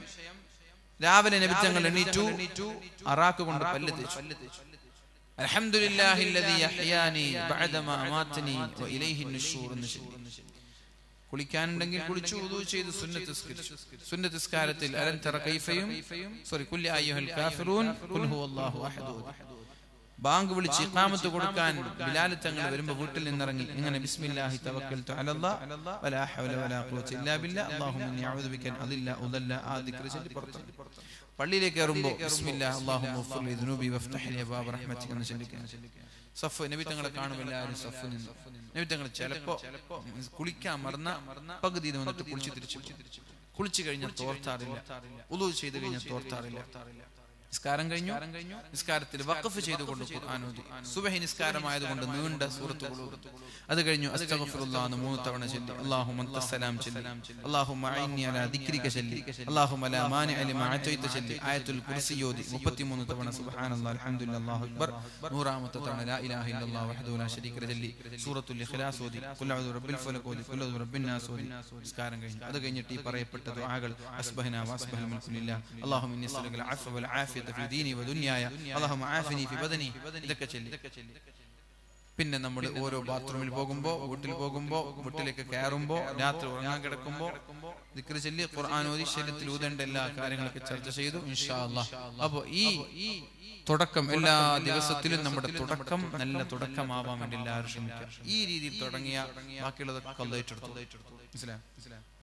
[SPEAKER 1] രാവിലെ നബിത്തങ്ങൾ എണീറ്റു അറാക്ക് കൊണ്ട് പല്ല് തേച്ചു അൽഹംദുലില്ലാഹി അല്ലദീ അഹ്യാനി ബഅദമാ അമാതനി വഇലൈഹി നുശൂർ എന്ന് ചൊല്ലി കുളിക്കാനുണ്ടെങ്കിൽ കുളിച്ചു ഉദു ചെയ്ത് സുന്നത്ത് നിസ്കരിച്ചു സുന്നത്ത് നിസ്കാരത്തിൽ അലൻ തറ കൈഫയും സോറി കുല്ലി അയ്യുഹൽ കാഫിറൂൻ ഖുൽ ഹുവല്ലാഹു അഹദ് ബാങ്ക് വിളിച്ച് ഇഖാമത്ത് കൊടുക്കാൻ ബിലാൽ തങ്ങൾ വരുമ്പോൾ വീട്ടിൽ നിന്നിറങ്ങി ഇങ്ങനെ ബിസ്മില്ലാഹി തവക്കൽതു അലല്ലാഹ് വലാ ഹൗല വലാ ഖുവത ഇല്ലാ ബില്ലാഹ് അല്ലാഹുമ്മ ഇന്നി അഊദു ബിക അൻ അദില്ല ഉദല്ല ആ ദിക്ർ ചൊല്ലി പുറത്തിറങ്ങി പള്ളിയിലേക്ക് കയറുമ്പോൾ ബിസ്മില്ലാഹ് അല്ലാഹുമ്മ ഗ്ഫിർ ലി ദുനൂബി വഫ്തഹ് ലി അബ്വാബ റഹ്മതിക എന്ന് ചൊല്ലിക്കാൻ സഫ് നബി തങ്ങളെ കാണുമ്പോൾ എല്ലാവരും സഫ് നിന്നു നബി തങ്ങൾ ചിലപ്പോ കുളിക്കാൻ മറന്ന പകുതി വന്നിട്ട് കുളിച്ച് തിരിച്ചു കുളിച്ചു കഴിഞ്ഞാൽ തോർത്താറില്ല ഉദു ചെയ്ത് കഴിഞ്ഞാൽ തോർത്താറില്ല നിസ്കാരം കഴിഞ്ഞു നിസ്കാരത്തിൽ വഖഫ് ചെയ്തുകൊണ്ട് ഖുർആൻ ഓതി സുബഹി നിസ്കാരമായതുകൊണ്ട് നീണ്ട സൂറത്തുകൾ ഓതി. അത് കഴിഞ്ഞു അസ്തഗ്ഫിറുല്ലാഹ് എന്ന് മൂന്ന് തവണ ചൊല്ലി അല്ലാഹുമ്മ അൻത സലാം ചൊല്ലി അല്ലാഹുമ്മ അഇന്നി അലാ ദിക്രിക ചൊല്ലി അല്ലാഹുമ്മ ലാ മാനിഅ ലിമാ അതൈത ചൊല്ലി ആയത്തുൽ കുർസി ഓതി 33 തവണ സുബ്ഹാനല്ലാഹ് അൽഹംദുലില്ലാഹ് അല്ലാഹു അക്ബർ നൂറാമത്തെ തവണ ലാ ഇലാഹ ഇല്ലല്ലാഹ് വഹ്ദഹു ലാ ശരീക ലഹു ചൊല്ലി സൂറത്തുൽ ഇഖ്ലാസ് ഓതി ഖുൽ അഊദു ബിറബ്ബിൽ ഫലഖ് ഓതി ഖുൽ അഊദു ബിറബ്ബിൻ നാസ് ഓതി നിസ്കാരം കഴിഞ്ഞു അത് കഴിഞ്ഞിട്ട് ഈ പറയപ്പെട്ട ദുആകൾ അസ്ബഹന വഅസ്ബഹൽ മുൽക്കു ലില്ലാഹ് അല്ലാഹുമ്മ ഇന്നി അസ്അലുക അൽ അഫ്വ വൽ ആഫിയത ഫി ദീനി വദുനിയായ അല്ലാഹുമ്മ ആഫിനി ഫി ബദനി ഇതൊക്കെ ചൊല്ലി പിന്നെ നമ്മൾ ഓരോ ബാത്റൂമിൽ പോകുമ്പോ വീട്ടിൽ പോകുമ്പോ വീട്ടിലേക്ക് കയറുമ്പോ രാത്രി ഉറങ്ങാൻ കിടക്കുമ്പോ ദിക്ർ ചൊല്ലി ഖുർആൻ ഓതി ശരീരത്തിൽ ഊതേണ്ട എല്ലാ കാര്യങ്ങളൊക്കെ ചർച്ച ചെയ്തു ഇൻഷാ അല്ലാഹ് അപ്പോ ഈ തുടക്കം എല്ലാ ദിവസത്തിലും നമ്മുടെ തുടക്കം നല്ല തുടക്കമാവാൻ വേണ്ടി എല്ലാവരും ശ്രമിക്കുക ഈ രീതിയിൽ തുടങ്ങിയ ബാക്കിയുള്ളതൊക്കെ കൊള്ളയിട്ടെടുത്തു മനസ്സിലായോ